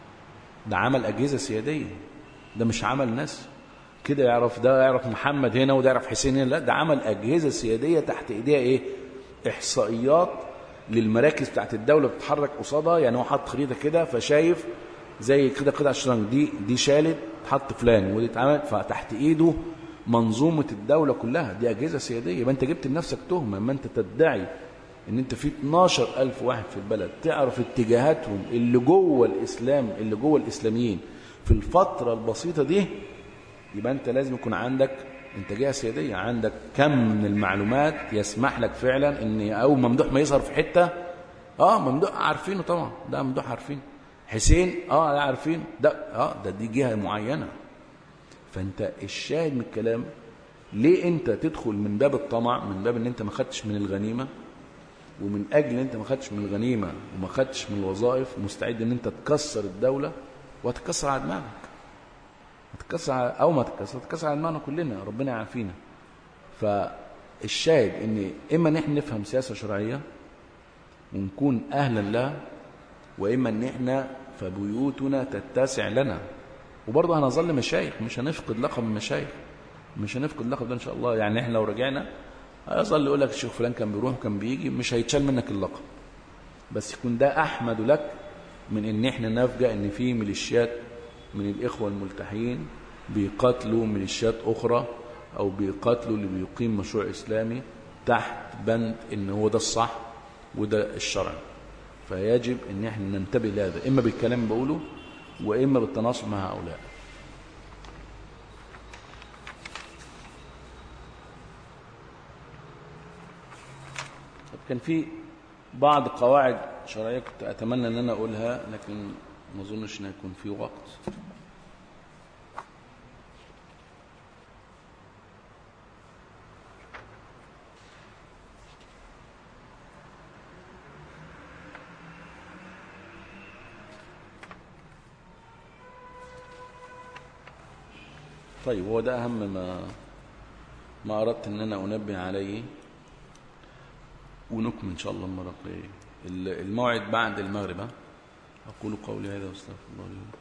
ده عمل أجهزة سيادية ده مش عمل ناس كده يعرف ده يعرف محمد هنا وده يعرف حسين هنا لا ده عمل أجهزة سيادية تحت إيديها إيه؟ إحصائيات للمراكز بتاعت الدولة بتتحرك قصادها يعني هو حاطط خريطة كده فشايف زي كده قطع الشطرنج دي دي شالت حط فلان ودي اتعملت فتحت ايده منظومه الدوله كلها دي اجهزه سياديه يبقى انت جبت لنفسك تهمه اما انت تدعي ان انت في 12000 واحد في البلد تعرف اتجاهاتهم اللي جوه الاسلام اللي جوه الاسلاميين في الفتره البسيطه دي يبقى انت لازم يكون عندك انتاجيه سياديه عندك كم من المعلومات يسمح لك فعلا ان اول ممدوح ما يظهر في حته اه ممدوح عارفينه طبعا ده ممدوح عارفينه حسين اه لا عارفين ده اه ده دي جهه معينه فانت الشاهد من الكلام ليه انت تدخل من باب الطمع من باب ان انت ما خدتش من الغنيمه ومن اجل ان انت ما خدتش من الغنيمه وما خدتش من الوظائف مستعد ان انت تكسر الدوله وهتكسر على دماغك هتكسر على او ما تكسر تكسر على دماغنا كلنا ربنا يعافينا فالشاهد ان اما ان احنا نفهم سياسه شرعيه ونكون اهلا لها واما ان احنا فبيوتنا تتسع لنا وبرضه هنظل مشايخ مش هنفقد لقب المشايخ مش هنفقد لقب ده ان شاء الله يعني احنا لو رجعنا هيظل يقول لك الشيخ فلان كان بيروح وكان بيجي مش هيتشال منك اللقب بس يكون ده احمد لك من ان احنا نفجأ ان في ميليشيات من الاخوه الملتحيين بيقاتلوا ميليشيات اخرى او بيقاتلوا اللي بيقيم مشروع اسلامي تحت بند ان هو ده الصح وده الشرع فيجب ان احنا ننتبه لهذا اما بالكلام اللي بقوله واما بالتناصب مع هؤلاء طب كان في بعض قواعد شرعيه كنت اتمنى ان انا اقولها لكن ما اظنش ان هيكون في وقت طيب هو ده أهم ما ما أردت أن أنا أنبه عليه ونكمل إن شاء الله المرة الجاية الموعد بعد المغرب ها؟ أقول قولي هذا واستغفر الله لي ولكم